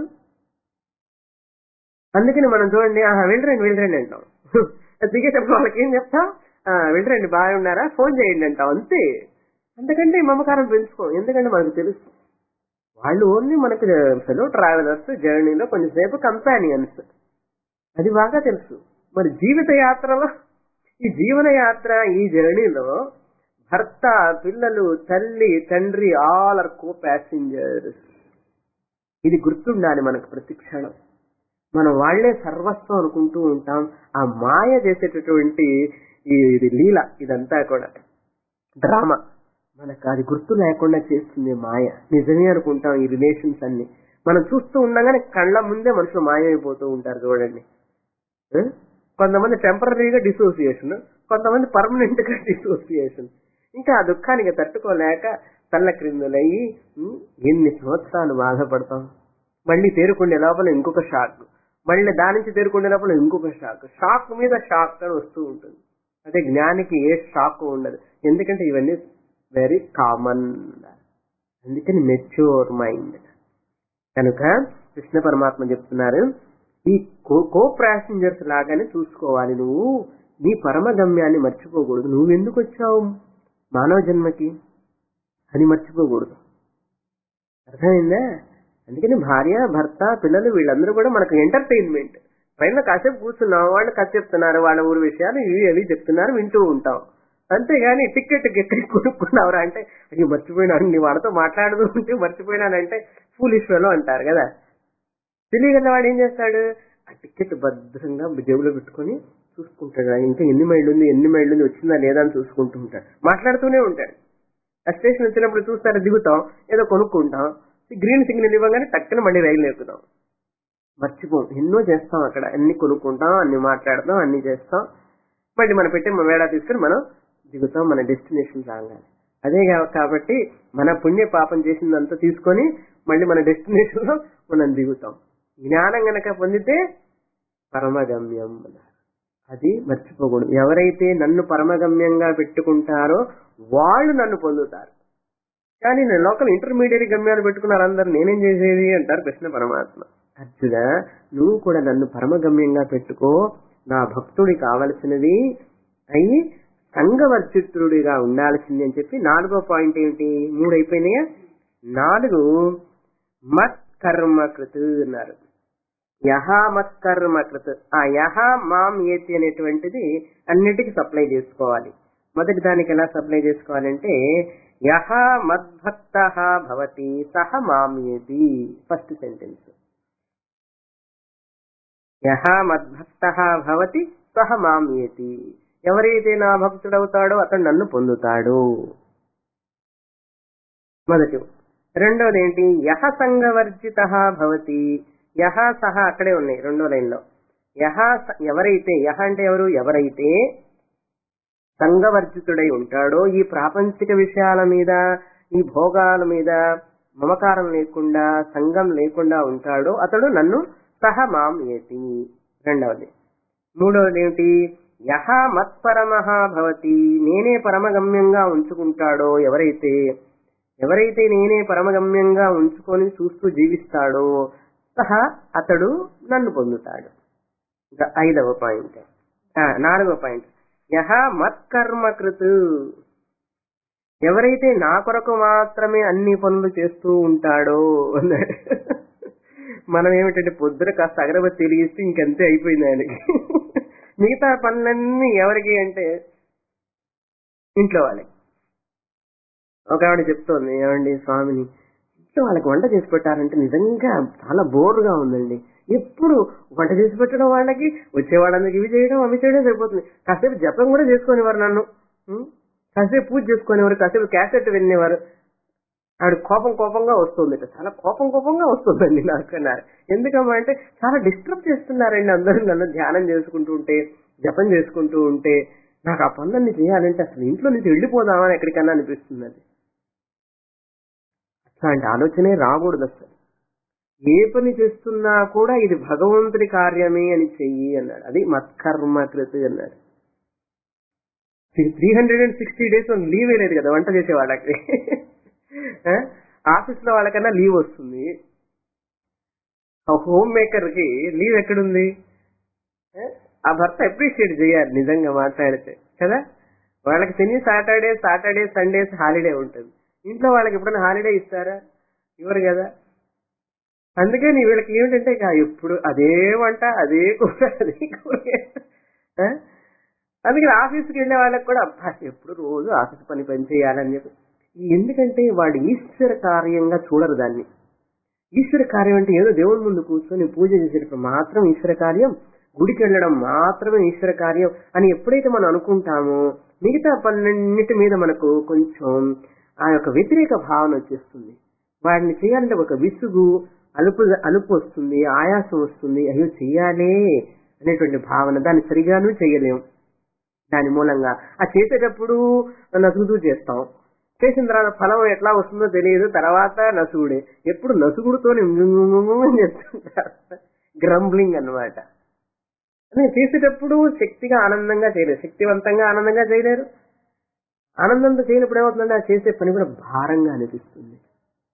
అందుకని మనం చూడండి ఆహా వెళ్ళరండి వెళ్ళరండి అంటాం దిగేటప్పుడు వాళ్ళకి ఏం చెప్తాం "ఆ, వెళ్ళరండి బాగున్నారా ఫోన్ చేయండి అంటాం అంతే అంతకంటే మమకారం పెంచుకో ఎందుకంటే మనకు తెలుసు వాళ్ళు ఓన్లీ మనకు ఫెలో ట్రావెలర్స్ జర్నీలో కొంచెంసేపు కంపానియన్స్ అది బాగా తెలుసు మరి జీవిత యాత్రలో ఈ జీవన యాత్ర ఈ జర్నీలో భర్త పిల్లలు తల్లి తండ్రి ఆల్ ఆర్ కో ప్యాసింజర్స్ ఇది గుర్తుండాలి మనకు ప్రతి క్షణం మనం వాళ్లే సర్వస్వం అనుకుంటూ ఉంటాం ఆ మాయ చేసేటటువంటి ఈ ఇది లీల ఇదంతా కూడా డ్రామా మనకు అది గుర్తు లేకుండా చేస్తుంది మాయ నిజమే అనుకుంటాం ఈ రిలేషన్స్ అన్ని మనం చూస్తూ ఉండగానే కళ్ళ ముందే మనుషులు మాయమైపోతూ ఉంటారు చూడండి ఆ? కొంతమంది టెంపరీగా డిసోసియేషన్ కొంతమంది పర్మనెంట్ గా డిసోసియేషన్ ఇంకా ఆ దుఃఖానికి తట్టుకోలేక తల్ల క్రిందులయ్యి ఉమ్, ఎన్ని సంవత్సరాలు బాధపడతాం మళ్ళీ తేరుకునే లోపల ఇంకొక షాక్ మళ్ళీ దాని నుంచి తేరుకునే లోపల ఇంకొక షాక్ షాక్ మీద షాక్ అని వస్తూ ఉంటుంది అదే జ్ఞానికి ఏ షాక్ ఉండదు ఎందుకంటే ఇవన్నీ వెరీ కామన్ అందుకని మెచ్యూర్ మైండ్ కనుక కృష్ణ పరమాత్మ చెప్తున్నారు ఈ కో కో ప్యాసింజర్స్ లాగానే చూసుకోవాలి నువ్వు నీ పరమ గమ్యాన్ని మర్చిపోకూడదు నువ్వెందుకు వచ్చావు మానవ జన్మకి అని మర్చిపోకూడదు అర్థమైందా అందుకని భార్య భర్త పిల్లలు వీళ్ళందరూ కూడా మనకు ఎంటర్టైన్మెంట్ పైన కాసేపు కూర్చున్నాం వాళ్ళు కథ చెప్తున్నారు వాళ్ళ ఊరి విషయాలు ఇవి అవి చెప్తున్నారు వింటూ ఉంటాం అంతేగాని టికెట్ ఎక్కడికి కొనుక్కున్నావురా అంటే అయ్యో మర్చిపోయినాను నీ వాళ్ళతో మాట్లాడుతూ ఉంటే మర్చిపోయినానంటే ఫూలిష్ ఫెలో అంటారు కదా తెలియగల వాడు ఏం చేస్తాడు ఆ టికెట్ భద్రంగా జేబులో పెట్టుకొని చూసుకుంటాడు ఇంకా ఎన్ని మైళ్ళు ఉంది ఎన్ని మైళ్ళు ఉంది వచ్చిందా లేదా అని చూసుకుంటూ ఉంటాడు మాట్లాడుతూనే ఉంటాడు ఆ స్టేషన్ వచ్చినప్పుడు చూస్తారు దిగుతాం ఏదో కొనుక్కుంటాం గ్రీన్ సిగ్నల్ ఇవ్వగానే టక్కున మళ్ళీ రైలు ఎక్కుతాం మర్చిపోం ఎన్నో చేస్తాం అక్కడ అన్ని కొనుక్కుంటాం అన్ని మాట్లాడతాం అన్ని చేస్తాం మళ్ళీ మనం పెట్టే వేడా తీసుకుని మనం దిగుతాం మన డెస్టినేషన్ రాగానే అదే కా- కాబట్టి మన పుణ్య పాపం చేసిందంతా తీసుకొని మళ్ళీ మన డెస్టినేషన్ లో మనం దిగుతాం జ్ఞానం గనక పొందితే పరమగమ్యం అన్నారు అది మర్చిపోకూడదు ఎవరైతే నన్ను పరమగమ్యంగా పెట్టుకుంటారో వాళ్ళు నన్ను పొందుతారు కానీ నేను లోకల్ ఇంటర్మీడియట్ గమ్యాలు పెట్టుకున్నారు అందరు నేనేం చేసేది అంటారు కృష్ణ పరమాత్మ అర్జున నువ్వు కూడా నన్ను పరమగమ్యంగా పెట్టుకో నా భక్తుడి కావలసినది అయి సంగవర్చిత్రుడిగా ఉండాల్సింది అని చెప్పి నాలుగో పాయింట్ ఏమిటి మూడు అయిపోయినాయా నాలుగు మత్ కర్మ కృత్ అన్నారు యహ మత్ కర్మ కృత్ ఆ యహ మాం ఏతి అనేటువంటిది అన్నిటికీ సప్లై చేసుకోవాలి మొదటి దానికి ఎలా సప్లై చేసుకోవాలంటే యహ మద్భక్త భవతి సహ మాం ఏతి ఫస్ట్ సెంటెన్స్ యహ మద్భక్త భవతి సహ మాం ఏతి ఎవరైతే నా భక్తుడవుతాడో అతడు నన్ను పొందుతాడు మొదటి రెండోది ఏంటి యహ సంగవర్జిత భవతి యహ సహ అక్కడే ఉన్నాయి రెండో లైన్ లో యహ స- ఎవరైతే యహ అంటే ఎవరు ఎవరైతే సంగవర్జితుడై ఉంటాడో ఈ ప్రాపంచిక విషయాల మీద ఈ భోగాల మీద మమకారం లేకుండా సంఘం లేకుండా ఉంటాడో అతడు నన్ను సహ మాం ఏతి రెండవది మూడవది ఏమిటి యహ మత్పరమః భవతి నేనే పరమగమ్యంగా ఉంచుకుంటాడో ఎవరైతే ఎవరైతే నేనే పరమగమ్యంగా ఉంచుకొని చూస్తూ జీవిస్తాడో సహా అతడు నన్ను పొందుతాడు ఇంకా ఐదవ పాయింట్ ఆ, నాలుగవ పాయింట్ యహ మత్కర్మ కృత్ ఎవరైతే నా కొరకు మాత్రమే అన్ని పనులు చేస్తూ ఉంటాడో అన్నాడు మనం ఏమిటంటే పొద్దున కాస్త అగరబత్తి వెలిగిస్తే ఇంకంతే అయిపోయింది ఆయనకి మిగతా పనులన్నీ ఎవరికి అంటే ఇంట్లో వాళ్ళకి ఒక ఆవిడ చెప్తోంది ఏమండి స్వామిని ఇంట్లో వాళ్ళకి వంట చేసి పెట్టారంటే నిజంగా చాలా బోర్గా ఉందండి ఎప్పుడు వంట చేసి పెట్టడం వాళ్ళకి వచ్చే వాళ్ళందరికి ఇవి చేయడం అవి చేయడం సరిపోతుంది కాసేపు జపం కూడా చేసుకునేవారు నన్ను ఉం? కాసేపు పూజ చేసుకునేవారు కాసేపు క్యాసెట్ వినేవారు ఆవిడ కోపం కోపంగా వస్తుంది చాలా కోపం కోపంగా వస్తుందండి నాకు అన్నారు ఎందుకమ్మా అంటే చాలా డిస్టర్బ్ చేస్తున్నారండి అందరూ నన్ను ధ్యానం చేసుకుంటూ ఉంటే జపం చేసుకుంటూ ఉంటే నాకు ఆ పనులన్నీ చేయాలంటే అసలు ఇంట్లో నుంచి వెళ్ళిపోదామని ఎక్కడికన్నా అనిపిస్తుంది అది అట్లాంటి ఆలోచనే రాకూడదు అసలు ఏ పని చేస్తున్నా కూడా ఇది భగవంతుడి కార్యమే అని చెయ్యి అన్నాడు అది మత్కర్మ కృతి అన్నాడు three hundred and sixty days leave లేదు కదా వంట చేసే వాళ్ళకి ఆఫీస్ లో వాళ్ళకన్నా లీవ్ వస్తుంది హోమ్ మేకర్ కి లీవ్ ఎక్కడుంది ఆ? ఆ భర్త అప్రిషియేట్ చేయాలి నిజంగా మాట్లాడితే కదా వాళ్ళకి శని సాటర్డే సాటర్డే సండేస్ హాలిడే ఉంటుంది ఇంట్లో వాళ్ళకి ఎప్పుడైనా హాలిడే ఇస్తారా ఇవ్వరు కదా అందుకని వీళ్ళకి ఏమిటంటే ఇక ఎప్పుడు అదే వంట అదే కూర అదే కూర ఆ? అందుకని ఆఫీస్కి వెళ్ళే వాళ్ళకి కూడా అబ్బా ఎప్పుడు రోజు ఆఫీస్ పని పని చేయాలని చెప్పి ఎందుకంటే వాడు ఈశ్వర కార్యంగా చూడరు దాన్ని ఈశ్వర కార్యం అంటే ఏదో దేవుడి ముందు కూర్చొని పూజ చేసేటప్పుడు మాత్రం ఈశ్వర కార్యం గుడికి వెళ్ళడం మాత్రమే ఈశ్వర కార్యం అని ఎప్పుడైతే మనం అనుకుంటామో మిగతా పన్నెండింటి మీద మనకు కొంచెం ఆ యొక్క వ్యతిరేక భావన వచ్చేస్తుంది వాడిని చేయాలంటే ఒక విసుగు అలుపు అలుపు వస్తుంది ఆయాసం వస్తుంది అయ్యో చెయ్యాలే అనేటువంటి భావన దాన్ని సరిగాను చేయలేం దాని మూలంగా ఆ చేసేటప్పుడు నసుగుతూ చేస్తాం చేసిన తర్వాత ఫలం ఎట్లా వస్తుందో తెలియదు తర్వాత నసుగుడే ఎప్పుడు నసుగుడుతోనే చెప్తుంటారు గ్రంబ్లింగ్ అన్నమాట అదే చేసేటప్పుడు శక్తిగా ఆనందంగా చేయలేరు శక్తివంతంగా ఆనందంగా చేయలేరు ఆనందంతో చేయనప్పుడు ఏమవుతుందంటే ఆ చేసే పని కూడా భారంగా అనిపిస్తుంది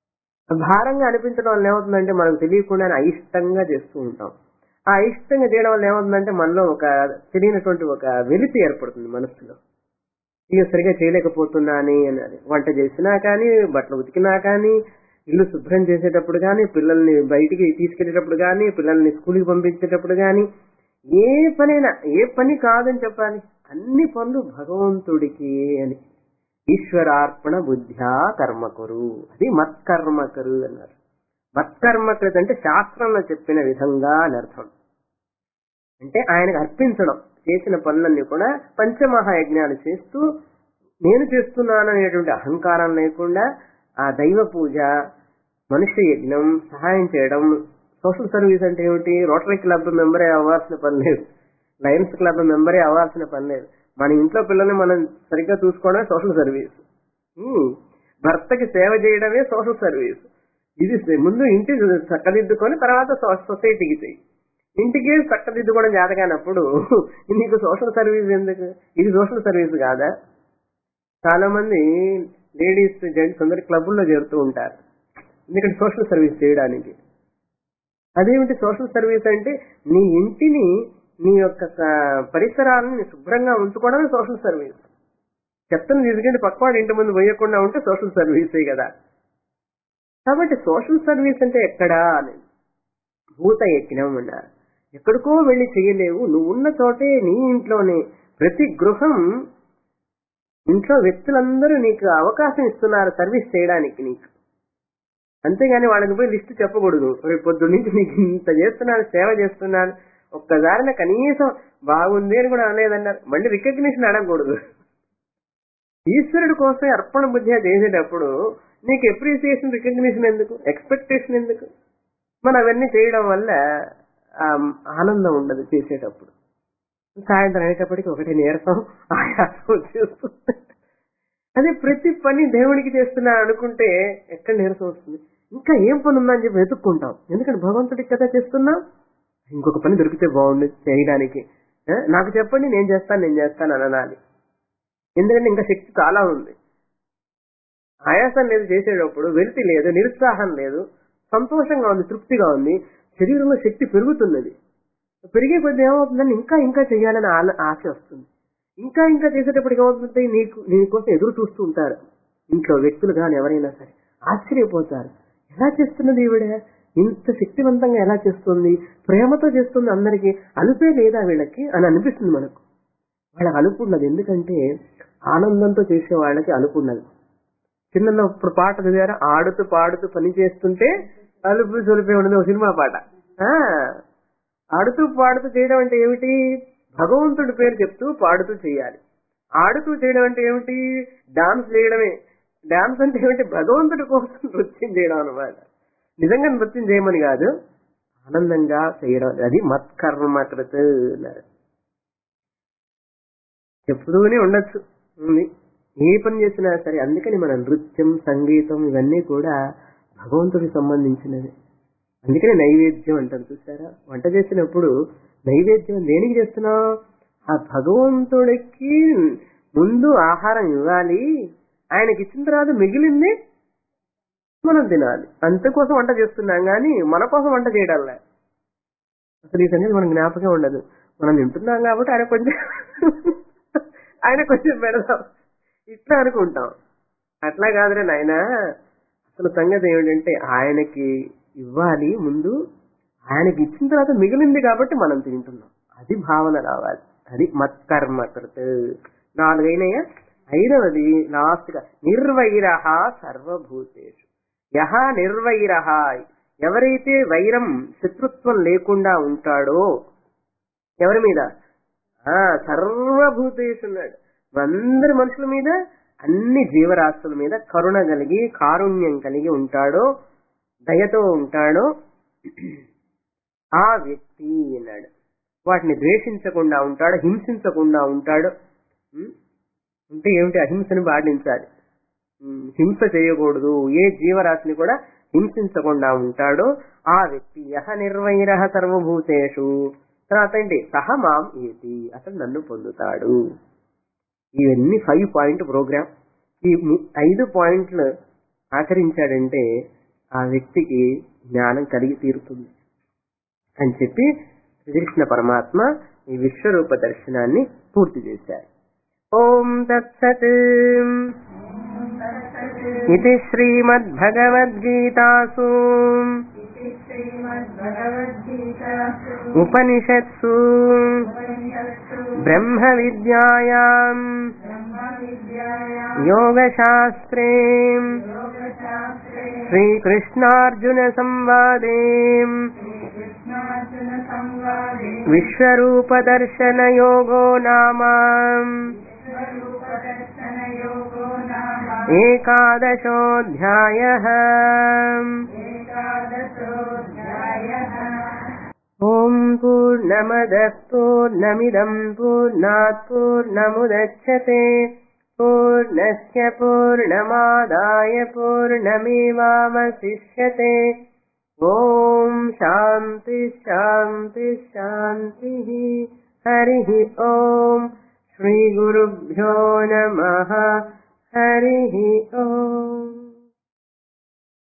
భారంగా అనిపించడం వల్ల ఏమవుతుందంటే మనకు తెలియకుండానే అయిష్టంగా చేస్తూ ఉంటాం ఆ అయిష్టంగా చేయడం వల్ల ఏమవుతుందంటే మనలో ఒక తెలియనటువంటి ఒక వెలితి ఏర్పడుతుంది మనస్సులో ఇక సరిగా చేయలేకపోతున్నాని అని వంట చేసినా కానీ బట్టలు ఉతికినా కానీ ఇల్లు శుభ్రం చేసేటప్పుడు కానీ పిల్లల్ని బయటికి తీసుకెళ్లేటప్పుడు కానీ పిల్లల్ని స్కూల్కి పంపించేటప్పుడు కానీ ఏ పనైనా ఏ పని కాదని చెప్పాలి అన్ని పనులు భగవంతుడికి అని ఈశ్వరార్పణ బుద్ధ్యా కర్మకురు అది మత్కర్మకరు అన్నారు మత్కర్మకృత్ అంటే శాస్త్రంలో చెప్పిన విధంగా అని అర్థం అంటే ఆయనకు అర్పించడం చేసిన పనులన్నీ కూడా పంచమహాయజ్ఞాలు చేస్తూ నేను చేస్తున్నాను అనేటువంటి అహంకారం లేకుండా ఆ దైవ పూజ మనుష్య యజ్ఞం సహాయం చేయడం సోషల్ సర్వీస్ అంటే ఏమిటి రోటరీ క్లబ్ మెంబరే అవ్వాల్సిన పని లేదు లయన్స్ క్లబ్ మెంబరే అవ్వాల్సిన పని లేదు మన ఇంట్లో పిల్లల్ని మనం సరిగ్గా చూసుకోవడమే సోషల్ సర్వీస్ ఉమ్, భర్తకి సేవ చేయడమే సోషల్ సర్వీస్ ఇది స- ముందు ఇంటి చక్కదిద్దుకొని తర్వాత సో- సొసైటీకి చెయ్యి ఇంటికి చక్కదిద్దుకోవడం జాతకానప్పుడు నీకు సోషల్ సర్వీస్ ఎందుకు ఇది సోషల్ సర్వీస్ కాదా చాలా మంది లేడీస్ జెంట్స్ అందరు క్లబ్బుల్లో చేరుతూ ఉంటారు ఎందుకంటే సోషల్ సర్వీస్ చేయడానికి అదేమిటి సోషల్ సర్వీస్ అంటే నీ ఇంటిని నీ యొక్క స- పరిసరాలను శుభ్రంగా ఉంచుకోవడమే సోషల్ సర్వీస్ చెత్తను తీసుకెళ్లి పక్కవాడి ఇంటి ముందు వేయకుండా ఉంటే సోషల్ సర్వీసే కదా కాబట్టి సోషల్ సర్వీస్ అంటే ఎక్కడా అని భూత యజ్ఞం అన్నారు ఎక్కడికో వెళ్ళి చేయలేవు నువ్వు ఉన్న చోటే నీ ఇంట్లోనే ప్రతి గృహం ఇంట్లో వ్యక్తులందరూ నీకు అవకాశం ఇస్తున్నారు సర్వీస్ చేయడానికి నీకు అంతేగాని వాళ్ళకి పోయి లిస్ట్ చెప్పకూడదు రేపు పొద్దు నుంచి నీకు ఇంత చేస్తున్నాను సేవ చేస్తున్నాను ఒక్కసారిన కనీసం బాగుంది అని కూడా అనలేదన్నారు మళ్ళీ రికగ్నిషన్ అడగకూడదు ఈశ్వరుడి కోసం అర్పణ బుద్ధిగా చేసేటప్పుడు నీకు ఎప్రిసియేషన్ రికగ్నిషన్ ఎందుకు ఎక్స్పెక్టేషన్ ఎందుకు మనం అవన్నీ చేయడం వల్ల ఆ, ఆనందం ఉండదు చేసేటప్పుడు సాయంత్రం అయ్యేటప్పటికి ఒకటి నీరసం ఆయాసం వచ్చేస్తుంది అదే ప్రతి పని దేవుడికి చేస్తున్నా అనుకుంటే ఎక్కడ నీరసం వస్తుంది ఇంకా ఏం పని ఉందా అని చెప్పి వెతుక్కుంటాం ఎందుకంటే భగవంతుడికి కదా చేస్తున్నాం ఇంకొక పని దొరికితే బాగుంది చేయడానికి ఆ, నాకు చెప్పండి నేను చేస్తాను నేను చేస్తాను అని అనాలి ఎందుకంటే ఇంకా శక్తి చాలా ఉంది ఆయాసం లేదు చేసేటప్పుడు వెలితి లేదు నిరుత్సాహం లేదు సంతోషంగా ఉంది తృప్తిగా ఉంది శరీరంలో శక్తి పెరుగుతున్నది పెరిగే కొద్ది ఏమవుతుందని ఇంకా ఇంకా చేయాలని ఆల- ఆశ వస్తుంది ఇంకా ఇంకా చేసేటప్పటికి ఏమవుతుంది నీకు నీకోసం ఎదురు చూస్తూ ఉంటారు ఇంట్లో వ్యక్తులు కానీ ఎవరైనా సరే ఆశ్చర్యపోతారు ఎలా చేస్తున్నది ఈవిడ ఇంత శక్తివంతంగా ఎలా చేస్తుంది ప్రేమతో చేస్తుంది అందరికి అలుపే లేదా వీళ్ళకి అని అనిపిస్తుంది మనకు వాళ్ళకి అలుపు ఉన్నది ఎందుకంటే ఆనందంతో చేసే వాళ్ళకి అలుపు ఉన్నది చిన్న ఇప్పుడు పాట చదివారా ఆడుతూ పాడుతూ పని చేస్తుంటే అలుపు సొలిపే ఉన్నది ఒక సినిమా పాట ఆ ఆడుతూ పాడుతూ చేయడం అంటే ఏమిటి భగవంతుడి పేరు చెప్తూ పాడుతూ చేయాలి ఆడుతూ చేయడం అంటే ఏమిటి డాన్స్ చేయడమే డాన్స్ అంటే ఏమిటి భగవంతుడి కోసం నృత్యం చేయడం అనమాట నిజంగా నృత్యం చేయమని కాదు ఆనందంగా చేయడం అది మత్కర్మకృత్ అన్నారు చెప్తూనే ఉండొచ్చు ఉంది ఏ పని చేసినా సరే అందుకని మన నృత్యం సంగీతం ఇవన్నీ కూడా భగవంతుడికి సంబంధించినవి అందుకని నైవేద్యం అంటారు చూసారా వంట చేసినప్పుడు నైవేద్యం దేనికి చేస్తున్నావు ఆ భగవంతుడికి ముందు ఆహారం ఇవ్వాలి ఆయనకి ఇచ్చిన తర్వాత మిగిలింది మనం తినాలి అంతకోసం వంట చేస్తున్నాం కానీ మన కోసం వంట చేయడంలే అసలు ఈ సంగతి మనకు జ్ఞాపకం ఉండదు మనం తింటున్నాం కాబట్టి ఆయన కొంచెం ఆయన కొంచెం పెడదాం ఇట్లా అనుకుంటాం అట్లా కాదురే నాయన అసలు సంగతి ఏమిటంటే ఆయనకి ఇవ్వాలి ముందు ఆయనకి ఇచ్చిన తర్వాత మిగిలింది కాబట్టి మనం తింటున్నాం అది భావన రావాలి అది మత్కర్మకృత్ నాలుగైనయ ఐదవది లాస్ట్ గా నిర్వైరహ సర్వభూతేషు యహ నిర్వైరహ ఎవరైతే వైరం శత్రుత్వం లేకుండా ఉంటాడో ఎవరి మీద ఆ సర్వభూతేషు ఉన్నాడు అందరి మనుషుల మీద అన్ని జీవరాశుల మీద కరుణ కలిగి కారుణ్యం కలిగి ఉంటాడో దయతో ఉంటాడో ఆ వ్యక్తి అన్నాడు వాటిని ద్వేషించకుండా ఉంటాడు హింసించకుండా ఉంటాడు ఉం? అంటే ఏమిటి అహింసని పాటించాలి ఉం, హింస చేయకూడదు ఏ జీవరాశిని కూడా హింసించకుండా ఉంటాడో ఆ వ్యక్తి యహ నిర్వైరహ సర్వభూతేషు తర్వాత ఏంటి సహ మాం ఏతి అతను నన్ను పొందుతాడు ఇవన్నీ ఫైవ్ పాయింట్ ప్రోగ్రామ్ ఈ ము- ఐదు పాయింట్లు ఆచరించాడంటే ఆ వ్యక్తికి జ్ఞానం కలిగి తీరుతుంది అని చెప్పి శ్రీకృష్ణ పరమాత్మ ఈ విశ్వరూప దర్శనాన్ని పూర్తి చేశారు ఓం తత్సత్ ఇది శ్రీమద్భగవద్గీతాసు इति श्रीमद्भगवद्गीतासु ఉపనిషత్సు उपनिषत्सु బ్రహ్మ విద్యాయాం ब्रह्मविद्यायां యోగశాస్త్రే योगशास्त्रे శ్రీకృష్ణార్జున సంవాదే श्रीकृष्णार्जुनसंवादे విశ్వరూపదర్శనయోగో నామ स्वरूपदर्शनयोगो नाम ఏకాదశోऽధ్యాయ एकादशोऽध्यायः ఓం పూర్ణమద పూర్ణమిదం పూర్ణాత్ పూర్ణముదచ్చతే పూర్ణస్య పూర్ణమాదాయ పూర్ణమేవావశిష్యతే ఓం శాంతి శాంతి శాంతి హరి ఓం శ్రీ గురుభ్యో నమ హరి ఓం